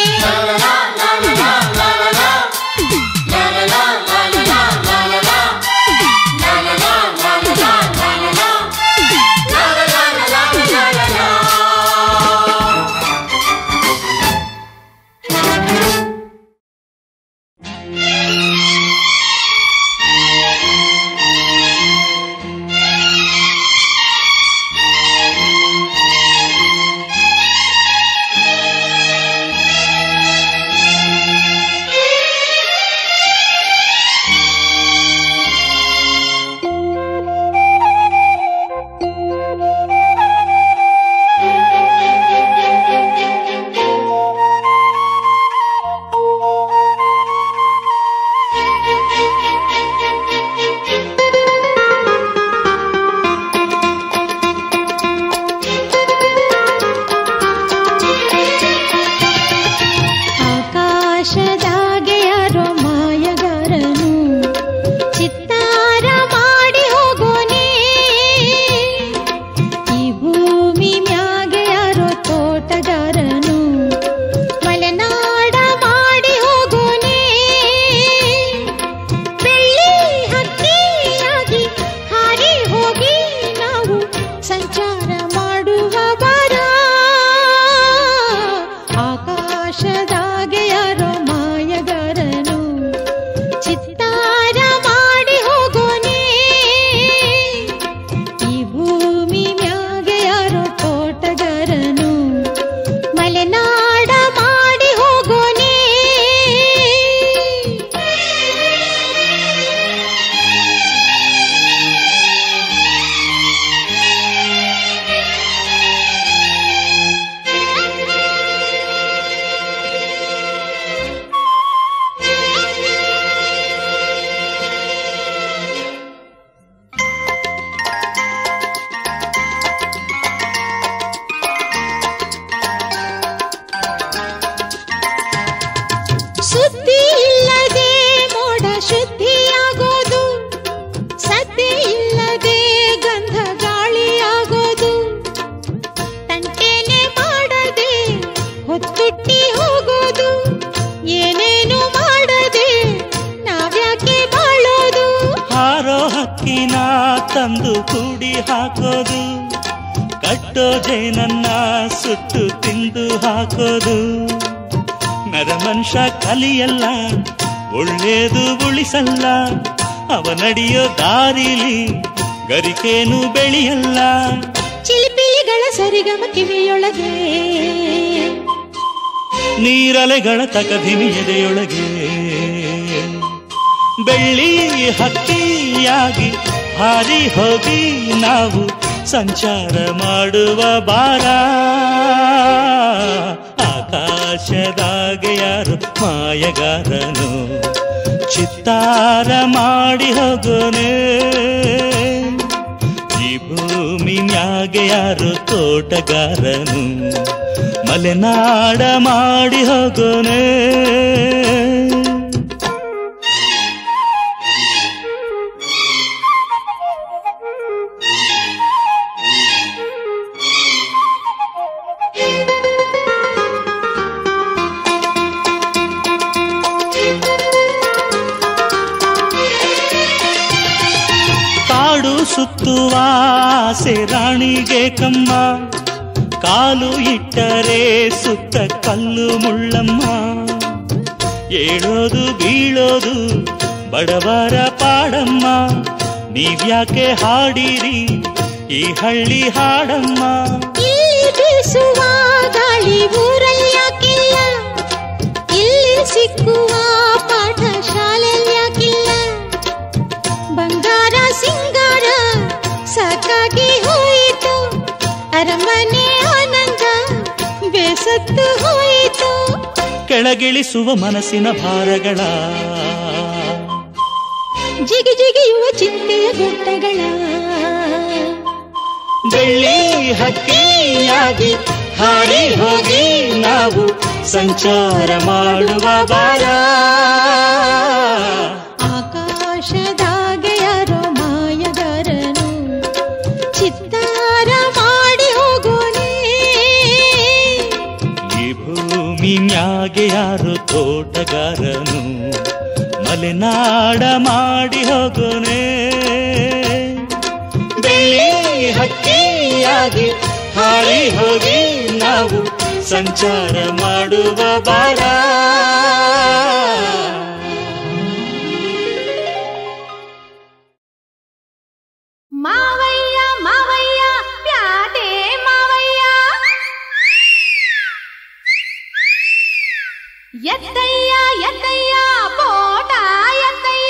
ಆಕಾಶದಾಗೆ ಯಾರೋ ಮಾಯಗಾರನು ಚಿತ್ತಾರ ಮಾಡಿ ಹೋಗೋನೆ ಈ ಭೂಮಿ ಮ್ಯಾಗೆ ಯಾರೋ ತೋಟಗಾರನು ಮಲೆನಾಡ ಮಾಡಿ ಹೋಗೋನೆ ಬೆಳ್ಳಿ ಹಕ್ಕಿಯಾಗಿ ಹಾರಿ ಹೋಗಿ ನಾವು ಸಂಚಾರ ಮಾಡುವ ಬರ ಆಕಾಶದಾಗೆ ಯಾರೋ ಮಾಯಗಾರನು ಚಿತ್ತಾರ ಮಾಡಿ ಹೋಗೋನೆ ಈ ಭೂಮಿ ಮ್ಯಾಗೆ ಯಾರೋ ತೋಟಗಾರನು ಮಲೆನಾಡ ಮಾಡಿ ಹೋಗೋನೆ ಸುದ್ದಿ ಇಲ್ಲದೆ ಮೋಡ ಶುದ್ಧಿಯಾಗೋದು ಸದ್ದೆ ಇಲ್ಲದೆ ಗಂಧ ಗಾಳಿಯಾಗೋದು ತಂಟೆನೆ ಮಾಡದೆ ಹೊತ್ತುಟ್ಟಿ ಹೋಗೋದು ಏನೇನು ಮಾಡದೆ ನಾವ್ಯಾಕೆ ಬಾಳೋದು ಹಾರೋ ಹಕ್ಕಿನ ತಂದು ಕೂಡಿ ಹಾಕೋದು ಕಟ್ಟೋ ಜೇನನ್ನ ಸುಟ್ಟು ತಿಂದು ಹಾಕೋದು ನರಮನುಷ್ಯ ಕಲಿಯಲ್ಲ ಒಳ್ಳೇದು ಉಳಿಸಲ್ಲ ಅವ ನಡೆಯೋ ದಾರಿಲಿ ಗರಿಕೇನು ಬೆಳೆಯಲ್ಲ ಚಿಲಿಪಿಲಿಗಳ ಸರಿಗಮ ಕಿವಿಯೊಳಗೆ ನೀರಲೆಗಳ ತಕಧಿಮಿ ಎದೆಯೊಳಗೆ ಬೆಳ್ಳಿ ಹಕ್ಕಿಯಾಗಿ ಹಾರಿ ಹೋಗಿ ನಾವು ಸಂಚಾರ ಮಾಡುವ ಬಾರ ಆಕಾಶದಾಗೆ ಯಾರು ಮಾಯಗಾರನು ಚಿತ್ತಾರ ಮಾಡಿ ಹೋಗೋನೆ ಈ ಭೂಮಿ ಮ್ಯಾಗೆ ಯಾರು ತೋಟಗಾರನು ಮಲೆನಾಡ ಮಾಡಿ ಹೋಗೋನೆ ಕಾಡು ಸುತ್ತುವ ಆಸೆ ರಾಣಿಗೆ ಕಮ್ಮ ಕಾಲು ಇಟ್ಟರೆ ಸುತ್ತ ಕಲ್ಲು ಮುಳ್ಳಮ್ಮ ಏಳೋದು ಬೀಳೋದು ಬಡವರ ಪಾಡಮ್ಮ ನೀವ್ಯಾಕೆ ಹಾಡಿರಿ ಈ ಹಳ್ಳಿ ಹಾಡಮ್ಮ ಇಲ್ಲಿ ಬೀಸುವ ಗಾಳಿ ಊರಲ್ಲಿ ಯಾಕಿಲ್ಲ ಇಲ್ಲಿ ಸಿಕ್ಕುವ ಪಾಠ ಶಾಲೆಯಲ್ಲಿ ಯಾಕಿಲ್ಲ ಬಂಗಾರ ಸಿಂಗಾರ ಸಾಕಾಗಿ ಹೋಯಿತು ಅರಮನೆ ಆನಂದ ಬೇಸತ್ತು ಹೋಯಿತು ಕೆಳಗಿಳಿಸುವ ಮನಸ್ಸಿನ ಭಾರಗಳ ಜಿಗಿ ಜಿಗಿಯುವ ಚಿಂತೆಯ ಗುಡ್ಡಗಳ ಬೆಳ್ಳಿ ಹಕ್ಕಿಯಾಗಿ ಹಾರಿ ಹೋಗಿ ನಾವು ಸಂಚಾರ ಮಾಡುವ ಬಾರ ಆಕಾಶದಾಗೆ ಯಾರೋ ಮಾಯಗಾರನು ಚಿತ್ತಾರ ಮಾಡಿ ಹೋಗೋನೆ ಈ ಭೂಮಿ ಮ್ಯಾಗೆ ಯಾರು ತೋಟಗಾರನು ಮಲೆನಾಡ ಮಾಡಿ ಹೋಗೋನೆ ಬೆಳ್ಳಿ ಹಕ್ಕಿಯಾಗಿ ಹಾರಿ ಹೋಗಿ ನಾವು ಸಂಚಾರ ಮಾಡುವ ಬಾರ ಮಾವಯ್ಯ ಮಾವಯ್ಯ ಪ್ಯಾಟೆ ಮಾವಯ್ಯ ಎತ್ತಯ್ಯ ಎತ್ತಯ್ಯ ಪೋಟ ಎತ್ತಯ್ಯ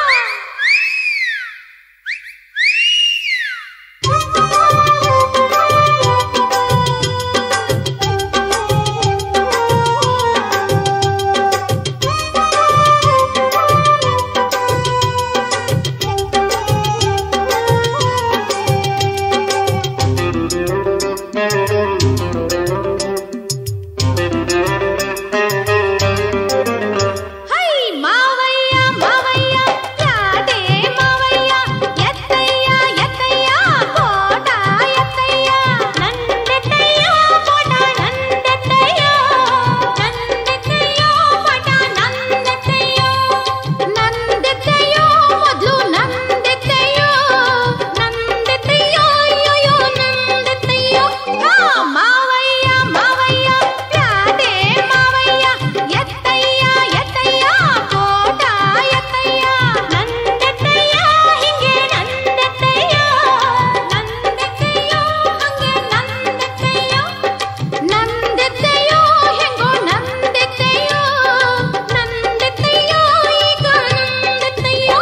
ಹೈ ಮಾವಯ್ಯ ಮಾವಯ್ಯ ಪ್ಯಾಟೆ ಮಾವಯ್ಯ ಎತ್ತಯ್ಯ ಎತ್ತಯ್ಯ ಪೋಟ ಎತ್ತಯ್ಯ ನಂದೆತ್ತಯ್ಯ ಪೋಟ ನಂದೆತ್ತಯ್ಯ ನಂದೆತ್ತಯ್ಯ ಪೋಟ ನಂದೆತ್ತಯ್ಯ ನಂದೆತ್ತಯ್ಯ ಮೊದಲು ನಂದೆತ್ತಯ್ಯ ನಂದೆತ್ತಯ್ಯ ಅಯ್ಯೋ ನಂದೆತ್ತಯ್ಯ ಹಾ ಮಾವಯ್ಯ ಮಾವಯ್ಯ ಪ್ಯಾಟೆ ಮಾವಯ್ಯ ಎತ್ತಯ್ಯ ಎತ್ತಯ್ಯ ಪೋಟ ಎತ್ತಯ್ಯ ನಂದೆತ್ತಯ್ಯ ಹಿಂಗೆ ನಂದೆತ್ತಯ್ಯ ನಂದೆತ್ತಯ್ಯ ಹಂಗೆ ನಂದೆತ್ತಯ್ಯ ನಂದೆತ್ತಯ್ಯೋ ಹೆಂಗೋ ನಂದೆತ್ತಯ್ಯೋ ನಂದೆತ್ತಯ್ಯೋ ಈಗ ನಂದೆತ್ತಯ್ಯೋ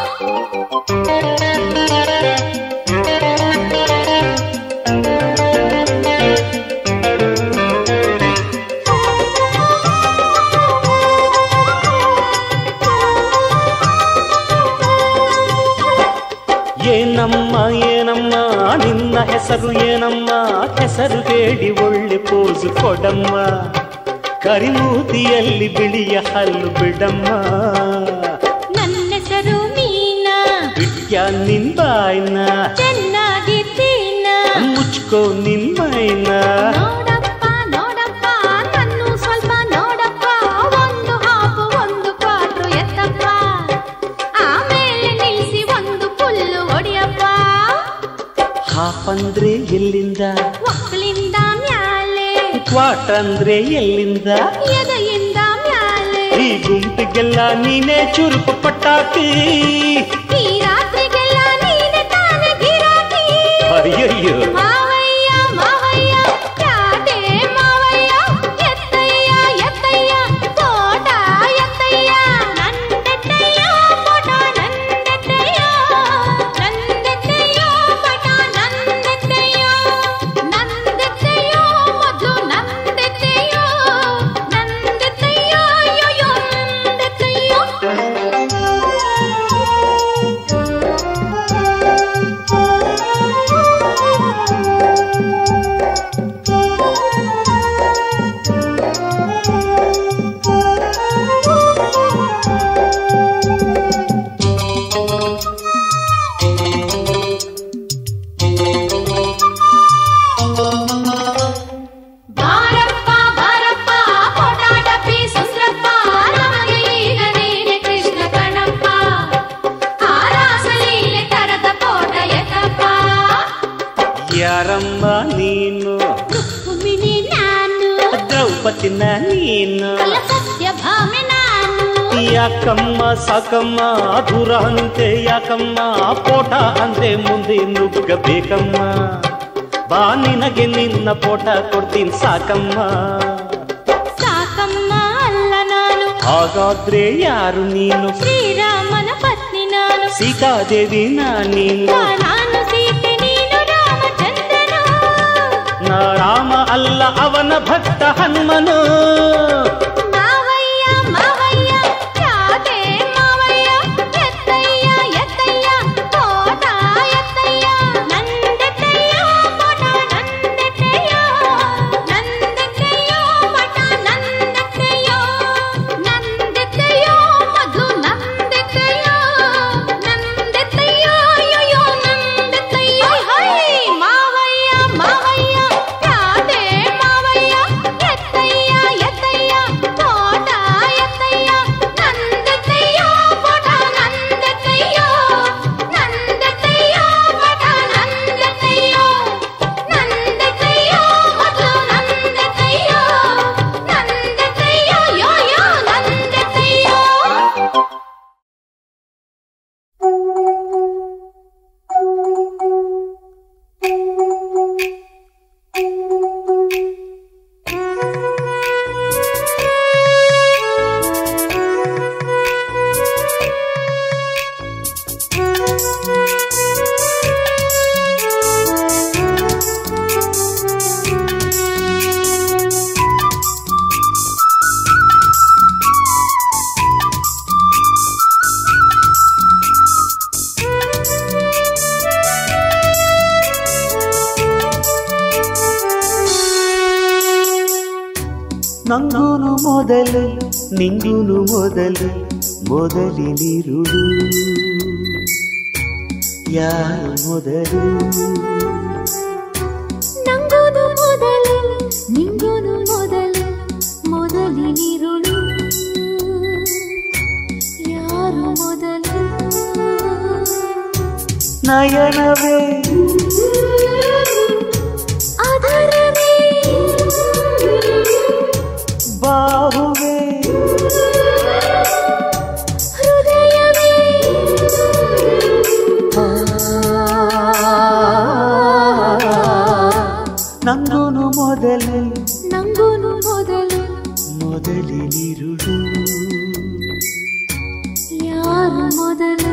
ಏನಮ್ಮ ಏನಮ್ಮ ನಿನ್ನ ಹೆಸರು ಏನಮ್ಮ ಹೆಸರು ಹೇಳಿ ಒಳ್ಳೆ ಪೋಸು ಕೊಡಮ್ಮ ಕರಿಮೂತಿಯಲ್ಲಿ ಬಿಳಿಯ ಹಲ್ಲು ಬಿಡಮ್ಮ ನನ್ನ ಹೆಸರು ಮೀನಾ ಬಿಟ್ಯ ನಿನ್ ಬಾಯ್ನ ಚೆನ್ನಾಗಿದ್ದೀನ ಮುಚ್ಕೋ ನಿನ್ ಮೈನ ನೋಡಪ್ಪ ನೋಡಪ್ಪ ನನ್ನು ಸ್ವಲ್ಪ ನೋಡಪ್ಪ ಒಂದು ಹಾಫು ಒಂದು ಕ್ವಾಟ್ರು ಎತ್ತಪ್ಪ ಆಮೇಲೆ ನಿಲ್ಲಿಸಿ ಒಂದು ಪುಲ್ಲು ಹೊಡಿಯಪ್ಪ ಹಾಫ್ ಅಂದ್ರೆ ಎಲ್ಲಿಂದ ಒಕ್ಕಲಿ ಮೇಲಿಂದ ಮ್ಯಾಲೆ ಕ್ವಾಟ್ ಅಂದ್ರೆ ಎಲ್ಲಿಂದ ಎದೆಯಿಂದ ಮ್ಯಾಲೆ ಈ ಗುಂಪಿಗೆಲ್ಲ ನೀನೇ ಚುರುಕು ಪಟ್ಟಾಕಿ ಈ ರಾತ್ರಿಗೆಲ್ಲ ನೀನೆ ತಾನೆ ಗಿರಾಕಿ ಅಯ್ಯಯ್ಯೋ ಮಾವಯ್ಯ ಮಾವಯ್ಯ ಯಾಟೆ ಮಾವಯ್ಯ ಎತ್ತಯ್ಯ ಎತ್ತಯ್ಯ ತೋಟ ಎತ್ತಯ್ಯ ನಂದೆತ್ತಯ್ಯ ಪೋಟ ನಂದೆತ್ತಯ್ಯ ನಂದೆತ್ತಯ್ಯ ಪೋಟ ನಂದೆತ್ತಯ್ಯ ನಂದೆತ್ತಯ್ಯ ಮೊದಲು ನಂದೆತ್ತಯ್ಯ ನಂದೆತ್ತಯ್ಯ ಅಯ್ಯೋ ನಂದೆತ್ತಯ್ಯ ಬಾರಪ್ಪ ಬಾರಪ್ಪ ಕೋಟಾಡಪ್ಪಿ ಸುಂದ್ರಪ್ಪ ನಮಗೆ ಈಗ ನೀನೆ ಕೃಷ್ಣ ಕಣಪ್ಪ ಆರಾಸಲೀಲೆ ತರದ ಕೋಟ ಎತ್ತಪ್ಪ ಯಾರಮ್ಮ ನೀನು ಭೂಮಿನಿ ನಾನು ದ್ರೌಪದಿನ ನೀನು ಕಲ ಸತ್ಯ ಭಾಮೆ ನಾನು ಯಾಕಮ್ಮ ಸಾಕಮ್ಮ ದೂರ ಅಂತೆ ಯಾಕಮ್ಮ ಪೋಟ ಅಂತೆ ಮುಂದೆ ನುಗ್ಗಬೇಕಮ್ಮ ಬಾ ನಿನಗೆ ನಿನ್ನ ಪೋಟ ಕೊಡ್ತೀನಿ ಸಾಕಮ್ಮ ಸಾಕಮ್ಮ ಅಲ್ಲ ನಾನು ಹಾಗಾದ್ರೆ ಯಾರು ನೀನು ಶ್ರೀರಾಮನ ಪತ್ನಿ ನಾನು ಸೀತಾದೇವಿ ನೀನು ನಾನು ಸೀತೆ ನೀನು ರಾಮಚಂದ್ರನು ನಾ ರಾಮ ಅಲ್ಲ ಅವನ ಭಕ್ತ ಹನುಮನು ಮಾವಯ್ಯ ಮಾವಯ್ಯ ಯಾಕೆ ಮಾವಯ್ಯ ಎತ್ತಯ್ಯ ಎತ್ತಯ್ಯ ತೋಟ ಎತ್ತಯ್ಯ ನಂದೆತ್ತಯ್ಯ ಪೋಟ ನಂದೆತ್ತಯ್ಯ ನಂದೆತ್ತಯ್ಯ ಪೋಟ ನಂದೆತ್ತಯ್ಯ ನಂದೆತ್ತಯ್ಯ ಮಧು ನಂದೆತ್ತಯ್ಯ ನಂದೆತ್ತಯ್ಯ ಅಯ್ಯೋ ನಂದೆತ್ತಯ್ಯ ಹೈ ಮಾವಯ್ಯ ಮಾವಯ್ಯ ಯಾಕೆ ಮಾವಯ್ಯ ಎತ್ತಯ್ಯ ಎತ್ತಯ್ಯ ತೋಟ ಎತ್ತಯ್ಯ ನಂದೆತ್ತಯ್ಯ ಪೋಟ ನಂದೆತ್ತಯ್ಯ ನಂದೆತ್ತಯ್ಯ ಪೋಟ ನಂದೆತ್ತಯ್ಯ ನಂದೆತ್ತಯ್ಯ ಮಧು ನಂದೆತ್ತಯ್ಯ ನಂದೆತ್ತಯ್ಯ ಯೋ ಯೋ ನಂದೆತ್ತಯ್ಯ ನಂಗೂನು ಮೊದಲು ನಿಂಗೂನು ಮೊದಲು ಮೊದಲಿನಿರುಳು ಯಾರು ಮೊದಲು ನಂಗೂನು ಮೊದಲು ನಿಂಗೂನು ಮೊದಲು ಮೊದಲಿನಿರುಳು ಯಾರು ಮೊದಲು ನಯನವೇ ಅದರವೇ ಬಾಹುವೆ ಹೃದಯವೇ ನಂಗೂನು ಮೊದಲು ನಂಗೂನು ಮೊದಲು ಮೊದಲಿನಿರುಳು ಯಾರು ಮೊದಲು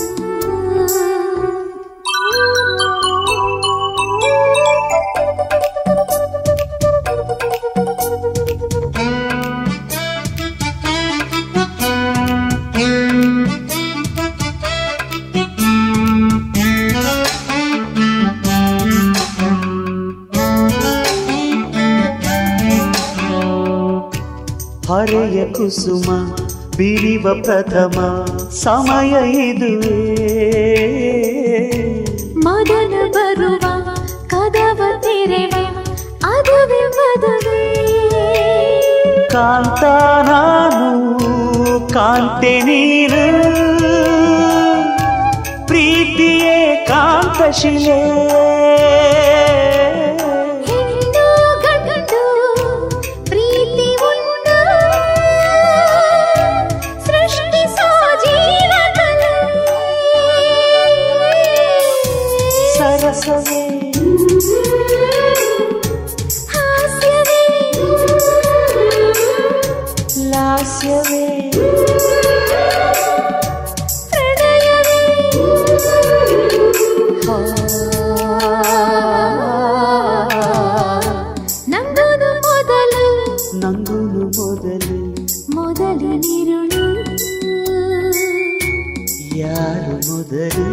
ಹರೆಯ ಕುಸುಮ ಬಿರಿವ ಪ್ರಥಮ ಸಮಯ ಇದುವೇ ಮದನ ಬರುವ ಕದವ ತೆರೆವ ಅದುವೆ ಮದುವೆ ಕಾಂತ ನಾನು ಕಾಂತೆ ನೀನು ಪ್ರೀತಿಯೇ ಕಾಂತಶಿಲೆ ಹೆಣ್ಣ ಹಾಸ್ಯವೇ ಪ್ರಣಯವೇ ನಂಗನು ಮೊದಲು ನಂಗೂನು ಮೊದಲು ಮೊದಲು ನಿರುಳು ಯಾರು ಮೊದಲು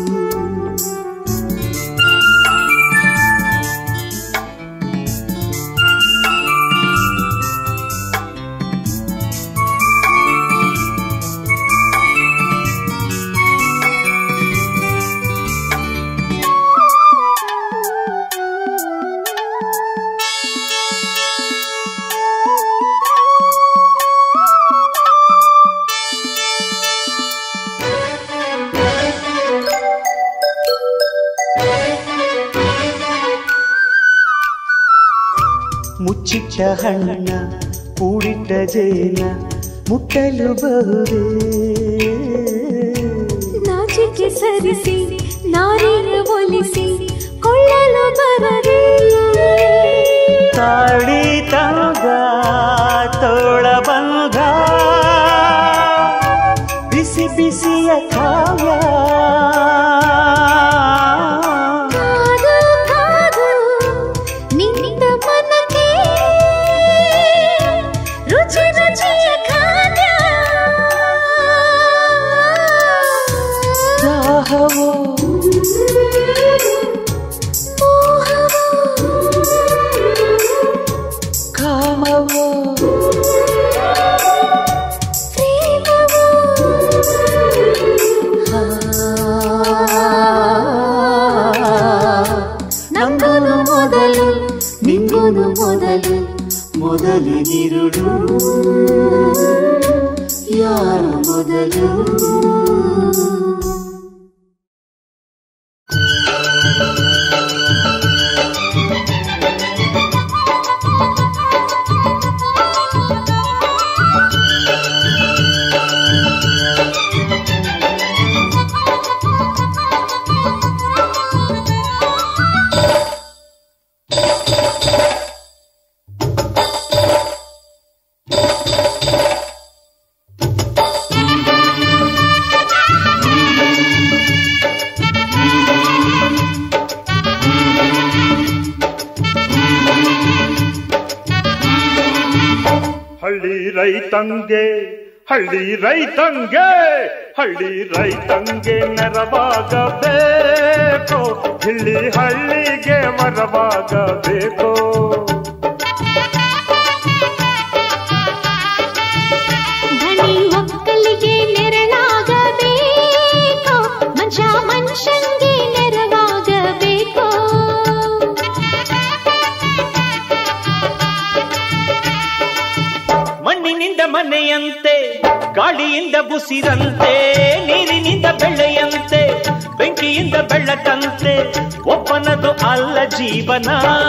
ಮುಚ್ಚಿಟ್ಟ ಹಣ್ಣ ಕೂಡಿಟ್ಟ ಜೇನ ಮುಟ್ಟಲು ಬಹುದೇ ನಾಚಿಕೆ ಸರಿಸಿ ನಾರಿಯ ಒಲಿಸಿ ಕೊಳ್ಳಲು ಬರದೆ ತಾಳಿ ತಂಗ ತೋಳ ಬಂಗ ಬಿಸಿ ಬಿಸಿಯ ಕಾವ್ಯ ಕಾದು ಕಾದು ನಿಂತ ಮನಕ್ಕೆ ರುಚಿ ರುಚಿಯ ಖಾದ್ಯ ದಾಹವೋ ಮೋಹವೋ ಕಾಮವೋ ಪ್ರೇಮವೋ ನಂಗನು ಮೊದಲು ನಿಂಗುನು ಮೊದಲು ಮೊದಲಿನಿರುಳು ಯಾರು ಮೊದಲು ಹಳ್ಳಿ ರೈತಂಗೆ ಹಳ್ಳಿ ರೈತಂಗೆ ಹಳ್ಳಿ ರೈತಂಗೆ ನೆರವಾಗಬೇಕು ಇಲ್ಲಿ ಹಳ್ಳಿಗೆ ವರವಾಗಬೇಕು ಧನಿ ಒಕ್ಕಲಿಗೆ ನೆರಳಾಗಬೇಕು ಮನುಷ್ಯ ಮನುಷ್ಯಂಗೆ ನೆರವಾಗಬೇಕು ಮಣ್ಣಿನಿಂದ ಮನೆಯಂತೆ ಗಾಳಿಯಿಂದ ಬುಸಿರಂತೆ ನೀರಿನಿಂದ ಬೆಳ್ಳೆಯಂತೆ ಬೆಂಕಿಯಿಂದ ಬೆಳ್ಳಕಂತೆ ಒಬ್ಬನದು ಅಲ್ಲ ಜೀವನ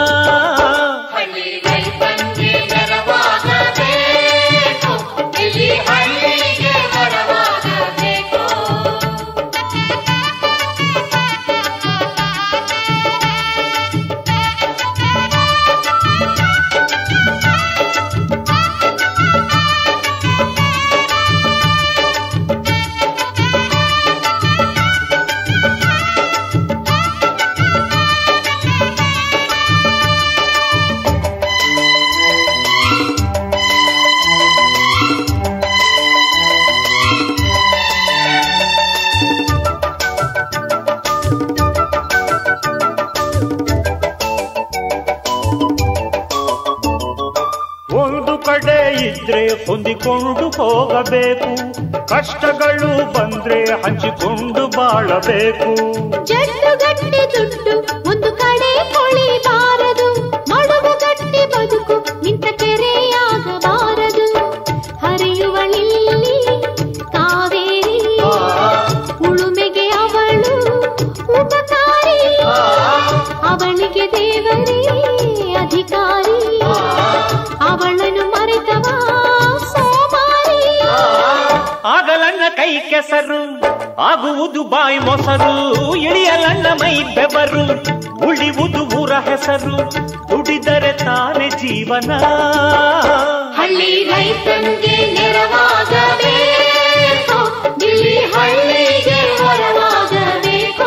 ಒಂದು ಕಡೆ ಇದ್ರೆ ಹೊಂದಿಕೊಂಡು ಹೋಗಬೇಕು ಕಷ್ಟಗಳು ಬಂದ್ರೆ ಹಂಚಿಕೊಂಡು ಬಾಳಬೇಕು ಜಡ್ಡುಗಟ್ಟಿ ದುಡ್ಡು ಒಂದು ಕಡೆ ಕೊಳಿಬಾರದು ಮಡುಗುಗಟ್ಟಿ ಬದುಕು ನಿಂತ ಕೆರೆಯಾಗಬಾರದು ಹರಿಯುವಳಿಲ್ಲಿ ಕಾವೇರಿ ಉಳುಮೆಗೆ ಅವಳು ಉಪಕಾರಿ ಅವಳಿಗೆ ದೇವರೇ ಅಧಿಕಾರಿ ಅವಳನ್ನು ಮರೆತವ ಸೋಮಾರಿ ಆಗಲನ್ನ ಕೈ ಕೆಸರು ಆಗುವುದು ಬಾಯಿ ಮೊಸರು ಇಳಿಯಲನ್ನ ಮೈ ಬೆವರು ಉಳಿವುದು ಊರ ಹೆಸರು ದುಡಿದರೆ ತಾನೆ ಜೀವನ ಹಳ್ಳಿ ರೈತನಿಗೆ ನೆರವಾಗಬೇಕು ಇಲ್ಲಿ ಹಳ್ಳಿಗೆ ಹೊರವಾಗಬೇಕು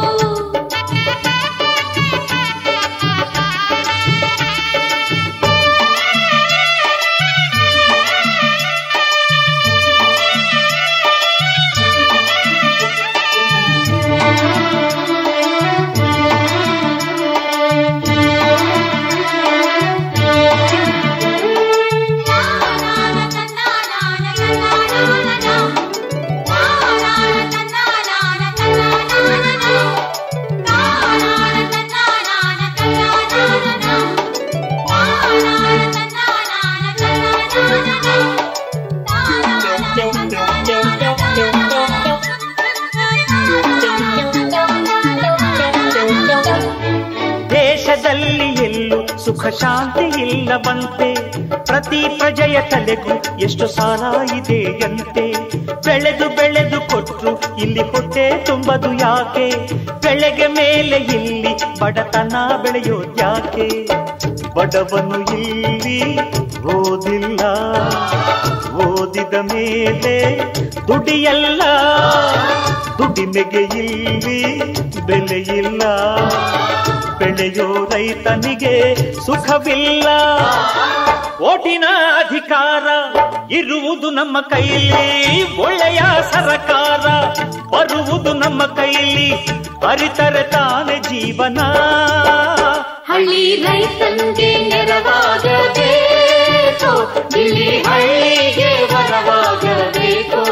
ದೇಶದಲ್ಲಿ ಎಲ್ಲೂ ಸುಖ ಶಾಂತಿ ಇಲ್ಲವಂತೆ ಪ್ರತಿ ಪ್ರಜೆಯ ತಲೆಗೂ ಎಷ್ಟು ಸಾಲ ಇದೆಯಂತೆ ಬೆಳೆದು ಬೆಳೆದು ಕೊಟ್ರು ಇಲ್ಲಿ ಹೊಟ್ಟೆ ತುಂಬದು ಯಾಕೆ ಬೆಳೆಗೆ ಮೇಲೆ ಇಲ್ಲಿ ಬಡತನ ಬೆಳೆಯೋದ್ಯಾಕೆ ಬಡವನು ಇಲ್ಲಿ ಓದಿಲ್ಲ ಓದಿದ ಮೇಲೆ ದುಡಿಯಲ್ಲ ದುಡಿಮೆಗೆ ಇಲ್ಲಿ ಬೆಲೆಯಿಲ್ಲ ಬೆಳೆಯೋ ರೈತನಿಗೆ ಸುಖವಿಲ್ಲ ಓಟಿನ ಅಧಿಕಾರ ಇರುವುದು ನಮ್ಮ ಕೈಲಿ ಒಳ್ಳೆಯ ಸರಕಾರ ಬರುವುದು ನಮ್ಮ ಕೈಲಿ ಅರಿತರೆ ತಾನೆ ಜೀವನ ಹಳ್ಳಿ ರೈತನಿಗೆ ನೆರವಾಗಬೇಕು ಇಲ್ಲಿ ಹಳ್ಳಿಗೆ ಹೊರವಾಗಬೇಕು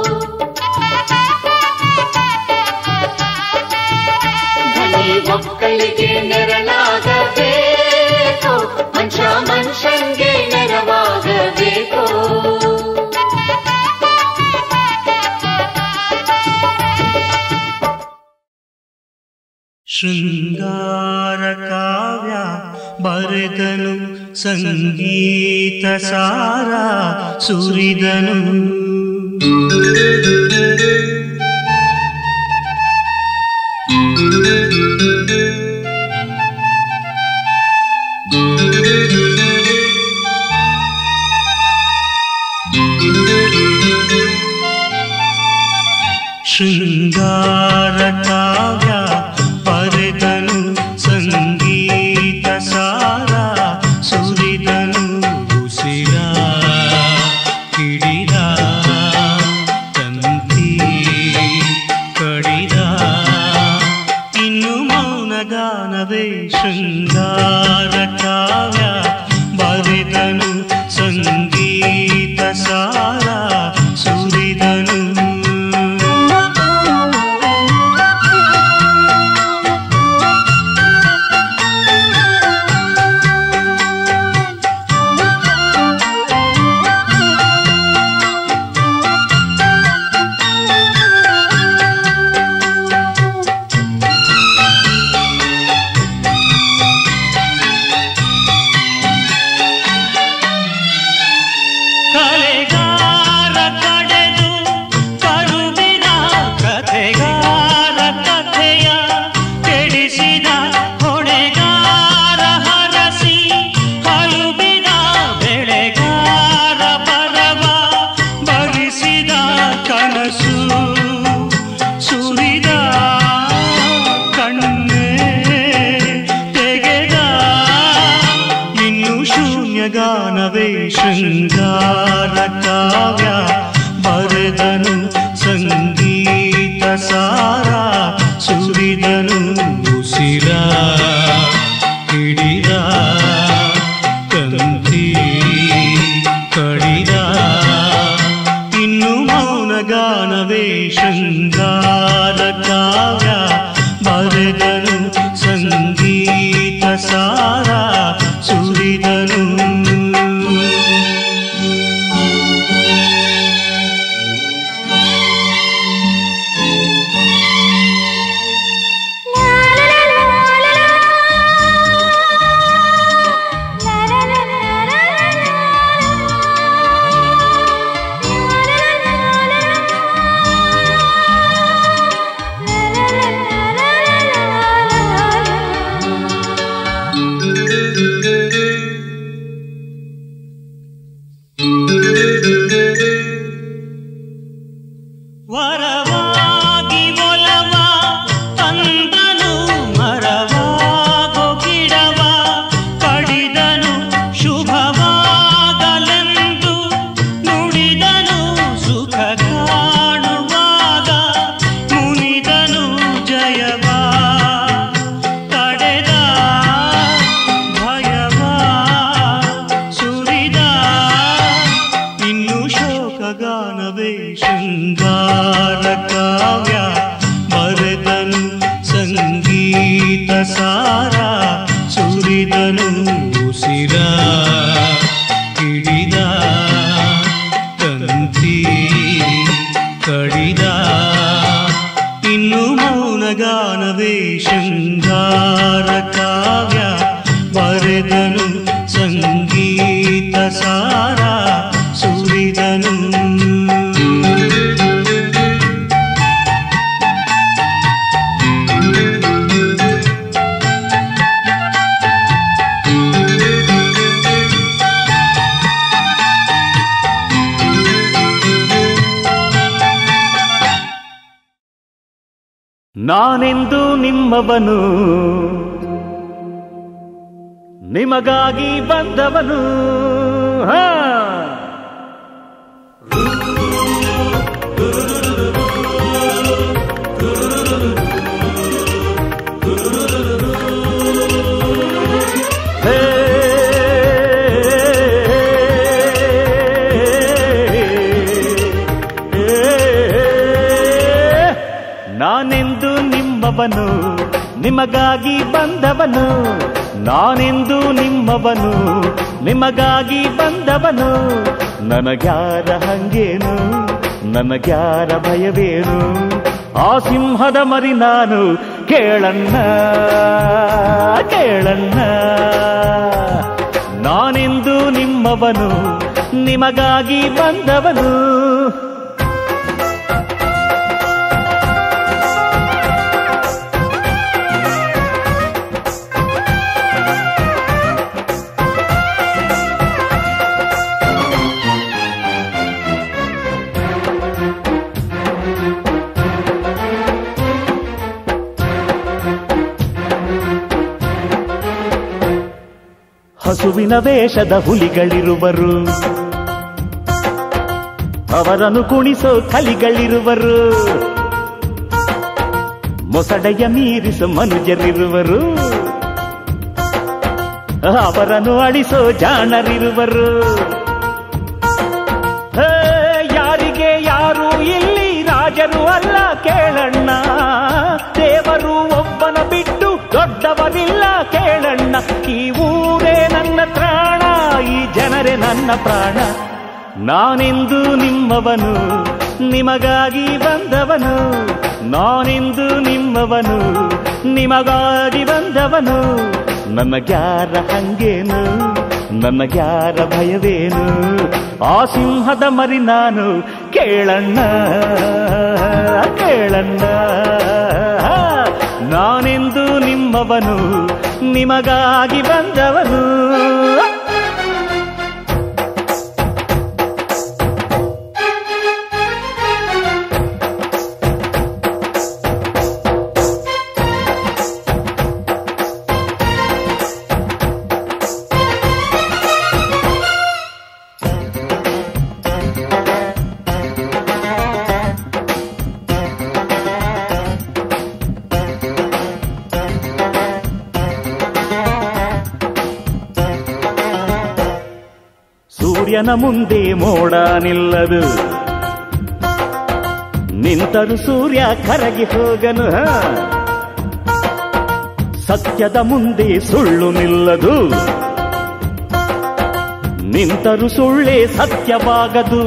ಧನಿ ಒಕ್ಕಲಿಗೆ ನೆರಳಾಗಬೇಕು ಮನುಷ್ಯ ಮನುಷ್ಯಂಗೆ ನೆರವಾಗಬೇಕು ಶೃಂಗಾರ ಕಾವ್ಯ ಬರೆದನು ಸಂಗೀತ ಸಾರ ಸುರಿದನು ಶೃಂಗಾರ ಕಾವ್ಯ ಬರೆದನು ಸಂಗೀತ ಸಾರ ಸುರಿದನು ಉಸಿರ ಹಿಡಿದ ತಂತಿ ಕಡಿದ ಇನ್ನು ಮೌನಗಾನವೇ ಶೃಂಗಾರ ಕಾವ್ಯ ಬರೆದನು ಸಂಗೀತ ಸಾರ ಸುರಿದನು ಕಲೆಗಾರ ಕಡೆದು ಕರುವಿನ ಕಥೆಗಾರ ಕಥೆಯ ಕೆಡಿಸಿದ ಹೊಣೆಗಾರ ಹರಸಿ ಕಲುಬಿದ ಬೆಳೆಗಾರ ಬರವ ಬರಿಸಿದ ಕನಸು ಸುರಿದ ಕಣ್ಣೇ ತೆಗೆದ ಇನ್ನು ಶೂನ್ಯಗಾನವೇ ಶೃಂಗಾರ ಕಾವ್ಯ ಬರೆದನು ಸಂಗೀತ ಸಾರ ಸುರಿದನು ಉಸಿರ ಹಿಡಿದ ತಂತಿ ಕಡಿದ ಇನ್ನು ಮೌನಗಾನವೇ ಶೃಂಗಾರ ಕಾವ್ಯ ಬರೆದನು ಸಂಗೀತ ಸಾರ ಸುರಿದನು La la la la la ಗಾನವೇ ಶೃಂಗಾರ ಕಾವ್ಯ ಬರೆದನು ಸಂಗೀತ ಸಾರ ಸುರಿದನು ಉಸಿರ ಹಿಡಿದ ತಂತಿ ಕಡಿದ ಇನ್ನು ಮೌನ ಗಾನವೇ ಶೃಂಗಾರ ಕಾವ್ಯ ಬರೆದನು ಸಂಗೀತ ಸಾರ ಸುರಿದನು ನಾನೆಂದು ನಿಮ್ಮವನು ನಿಮಗಾಗಿ ಬಂದವನು ಹಾ ಹೇ, ನಾನೆಂದು ನಿಮ್ಮವನು ನಿಮಗಾಗಿ ಬಂದವನು ನಾನೆಂದು ನಿಮ್ಮವನು ನಿಮಗಾಗಿ ಬಂದವನು ನನಗ್ಯಾರ ಹಂಗೇನು ನನಗ್ಯಾರ ಭಯವೇನು ಆ ಸಿಂಹದ ಮರಿ ನಾನು ಕೇಳಣ್ಣ ಕೇಳಣ್ಣ ನಾನೆಂದು ನಿಮ್ಮವನು ನಿಮಗಾಗಿ ಬಂದವನು ಹಸುವಿನ ವೇಷದ ಹುಲಿಗಳಿರುವರು ಅವರನ್ನು ಕುಣಿಸೋ ಕಲಿಗಳಿರುವರು ಮೊಸಡೆಯ ಮೀರಿಸೋ ಮನುಜರಿರುವರು ಅವರನ್ನು ಅಳಿಸೋ ಜಾಣರಿರುವರು ಹೇ, ಯಾರಿಗೆ ಯಾರು ಇಲ್ಲಿ ರಾಜರು ಅಲ್ಲ ಕೇಳಣ್ಣ ದೇವರು ಒಬ್ಬನ ಬಿಟ್ಟು ದೊಡ್ಡವರಿಲ್ಲ ಕೇಳಣ್ಣ ಈ ಊರೇ ನನ್ನ ಪ್ರಾಣ ಈ ಜನರೇ ನನ್ನ ಪ್ರಾಣ ನಾನೆಂದು ನಿಮ್ಮವನು ನಿಮಗಾಗಿ ಬಂದವನು ನಾನೆಂದು ನಿಮ್ಮವನು ನಿಮಗಾಗಿ ಬಂದವನು ನನಗ್ಯಾರ ಹಂಗೇನು ನನಗ್ಯಾರ ಭಯವೇನು ಆ ಸಿಂಹದ ಮರಿ ನಾನು ಕೇಳಣ್ಣ ಕೇಳಣ್ಣ ನಾನೆಂದು ನಿಮ್ಮವನು ನಿಮಗಾಗಿ ಬಂದವನು ಸೂರ್ಯನ ಮುಂದೆ ಮೋಡ ನಿಲ್ಲದು ನಿಂತರು ಸೂರ್ಯ ಕರಗಿ ಹೋಗನು ಹ. ಸತ್ಯದ ಮುಂದೆ ಸುಳ್ಳು ನಿಲ್ಲದು ನಿಂತರು ಸುಳ್ಳೇ ಸತ್ಯವಾಗದು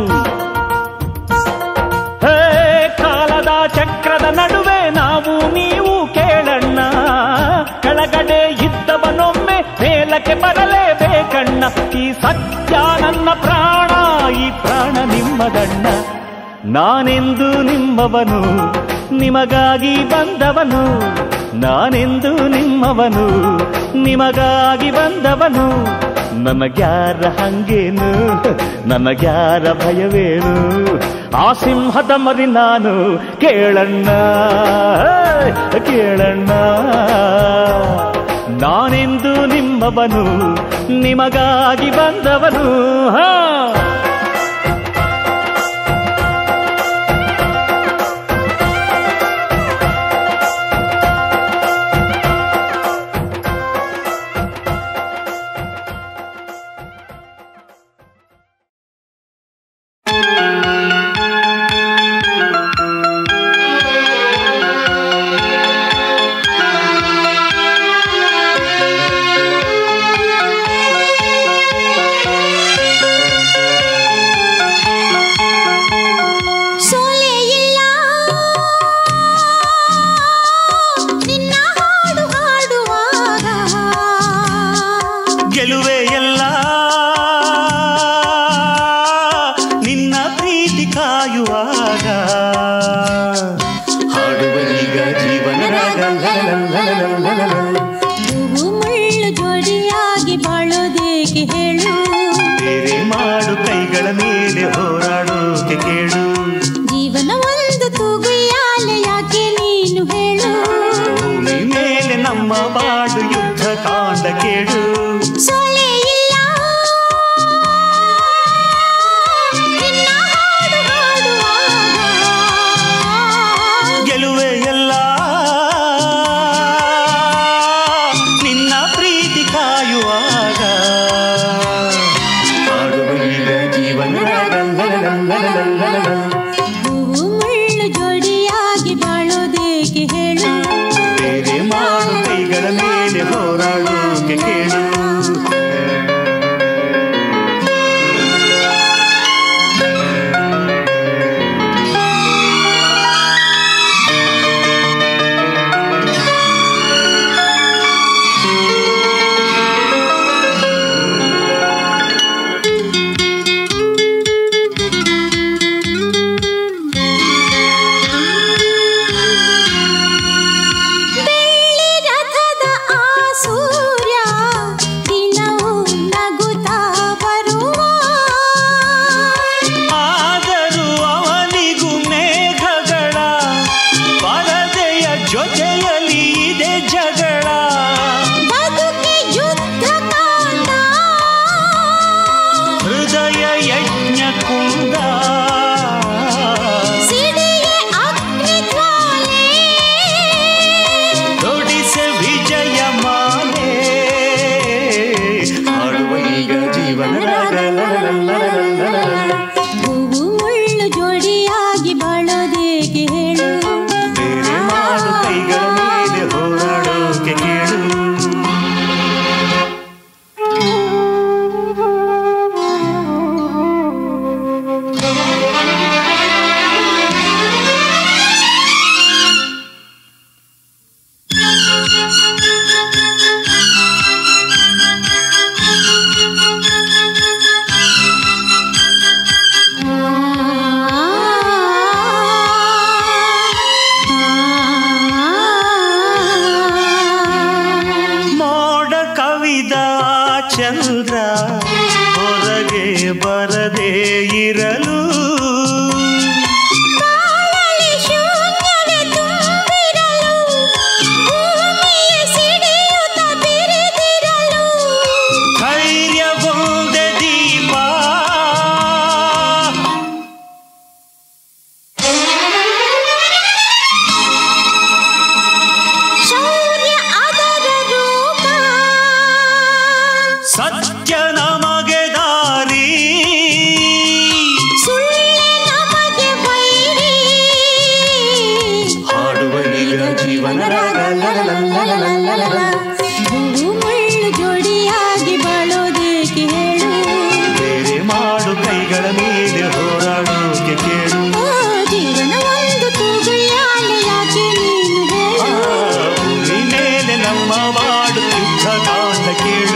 ಹೇ ಕಾಲದ ಚಕ್ರದ ನಡುವೆ ನಾವು ನೀವು ಕೇಳಣ್ಣ ಕೆಳಗಡೆ ಇದ್ದವನೊಮ್ಮೆ ಮೇಲಕ್ಕೆ ಬರಲೇಬೇಕಣ್ಣ ಈ ಸತ್ಯ ನನ್ನ ಪ್ರಾಣ ಈ ಪ್ರಾಣ ನಿಮ್ಮದಣ್ಣ ನಾನೆಂದು ನಿಮ್ಮವನು ನಿಮಗಾಗಿ ಬಂದವನು ನಾನೆಂದು ನಿಮ್ಮವನು ನಿಮಗಾಗಿ ಬಂದವನು ನನಗ್ಯಾರ ಹಂಗೇನು ನನಗ್ಯಾರ ಭಯವೇನು ಆ ಸಿಂಹದ ಮರಿ ನಾನು ಕೇಳಣ್ಣ ಕೇಳಣ್ಣ ನಾನೆಂದು ನಿಮ್ಮವನು ನಿಮಗಾಗಿ ಬಂದವನು ಹಾ ಕಾಯುವಾಗ ಹಾಡುವ ಈಗ ಜೀವನ ರಾಗ ಹೂವು ಮುಳ್ಳು ಜೋಡಿಯಾಗಿ ಬಾಳೋದೇಕೆ ಹೇಳು ಬೇರೆ ಮಾಡು ಕೈಗಳ ಮೇಲೆ ಹೋರಾಡೋಕೆ ಕೇಳು ಜೀವನ ಒಂದು ತೂಗುಯಾಲೆ ಯಾಕೆ ನೀನು ಹೇಳು ಭೂಮಿ ಮೇಲೆ ನಮ್ಮ ಬಾಡು ಯುದ್ಧ ಕಾಂಡ ಕೇಳು ಸೊಲೆ ಇಲ್ಲ ನಿನ್ನ ಹಾಡು ಹಾಡುವಾಗ ಗೆಲುವೆ ಎಲ್ಲ ನಿನ್ನ ಪ್ರೀತಿ ಕಾಯುವಾಗ ಹಾಡುವ ಈಗ ಜೀವನ ರಾಗ ಹೂವು ಮುಳ್ಳು ಜೋಡಿಯಾಗಿ ಬಾಳೋದೇಕೆ ಹೇಳು ಬೇರೆ ಮಾಡು ಕೈಗಳ ಮೇಲೆ ಹೋರಾಡೋಕೆ ಕೇಳು ಬೆಳ್ಳಿ ರಥದ ಆ ಸೂರ್ಯ ದಿನವೂ ನಗುತ್ತಾ ಬರುವ ಆದರೂ ಅವನಿಗೂ ಮೇಘಗಳ ಪರದೆಯ ಜೊತೆಯಲ್ಲಿ ಇದೆ ಜಗಳ ಬದುಕೆ ಯುದ್ಧ ಕಾಂಡ ಹೃದಯ ಯಜ್ಞ ಕುಂದ ಸಿಡಿಯೇ ಅಗ್ನಿ ಜ್ವಾಲೆ ನುಡಿಸೆ ವಿಜಯ ಮಾಲೆ ಹಾಡುವ ಈಗ ಜೀವನ ರಾಗ ಹೂವು ಮುಳ್ಳು ಜೋಡಿಯಾಗಿ ಬಾಳೋದೇಕೆ ಹೇಳು ಬೇರೆ ಮಾಡು ಕೈಗಳ ಮೇಲೆ ಹೋರಾಡೋಕೆ ಕೇಳು ಮೋಡ ಕವಿದ ಚಂದ್ರ ಹೊರಗೆ ಬರದೇ ಇರಲು ಬಾಳಲಿ ಶೂನ್ಯವೇ ತುಂಬಿರಲು ಭೂಮಿಯೇ ಸಿಡಿಯುತ್ತ ಬಿರಿದಿರಲು ಧೈರ್ಯ ಒಂದೇ ದೀಪ ಶೌರ್ಯ ಅದರ ರೂಪ ಸತ್ಯ ನಮಗೆ ದಾರಿ ಸುಳ್ಳೆ ನಮಗೆ ವೈರಿ ಹಾಡುವ ಈಗ ಜೀವನ ರಾಗ ಹೂವು ಮುಳ್ಳು ಜೋಡಿಯಾಗಿ ಬಾಳೋದೇಕೆ ಹೇಳು ಬೇರೆ ಮಾಡು ಕೈಗಳ ಮೇಲೆ ಹೋರಾಡೋಕೆ ಕೇಳು ಓ ಜೀವನ ಒಂದು ತೂಗುಯಾಲೆ ಯಾಕೆ ನೀನು ಆ, ಹೇಳು ಭೂಮಿ ಮೇಲೆ ನಮ್ಮ ಬಾಡು ಯುದ್ಧ ಕಾಂಡ ಕೇಳು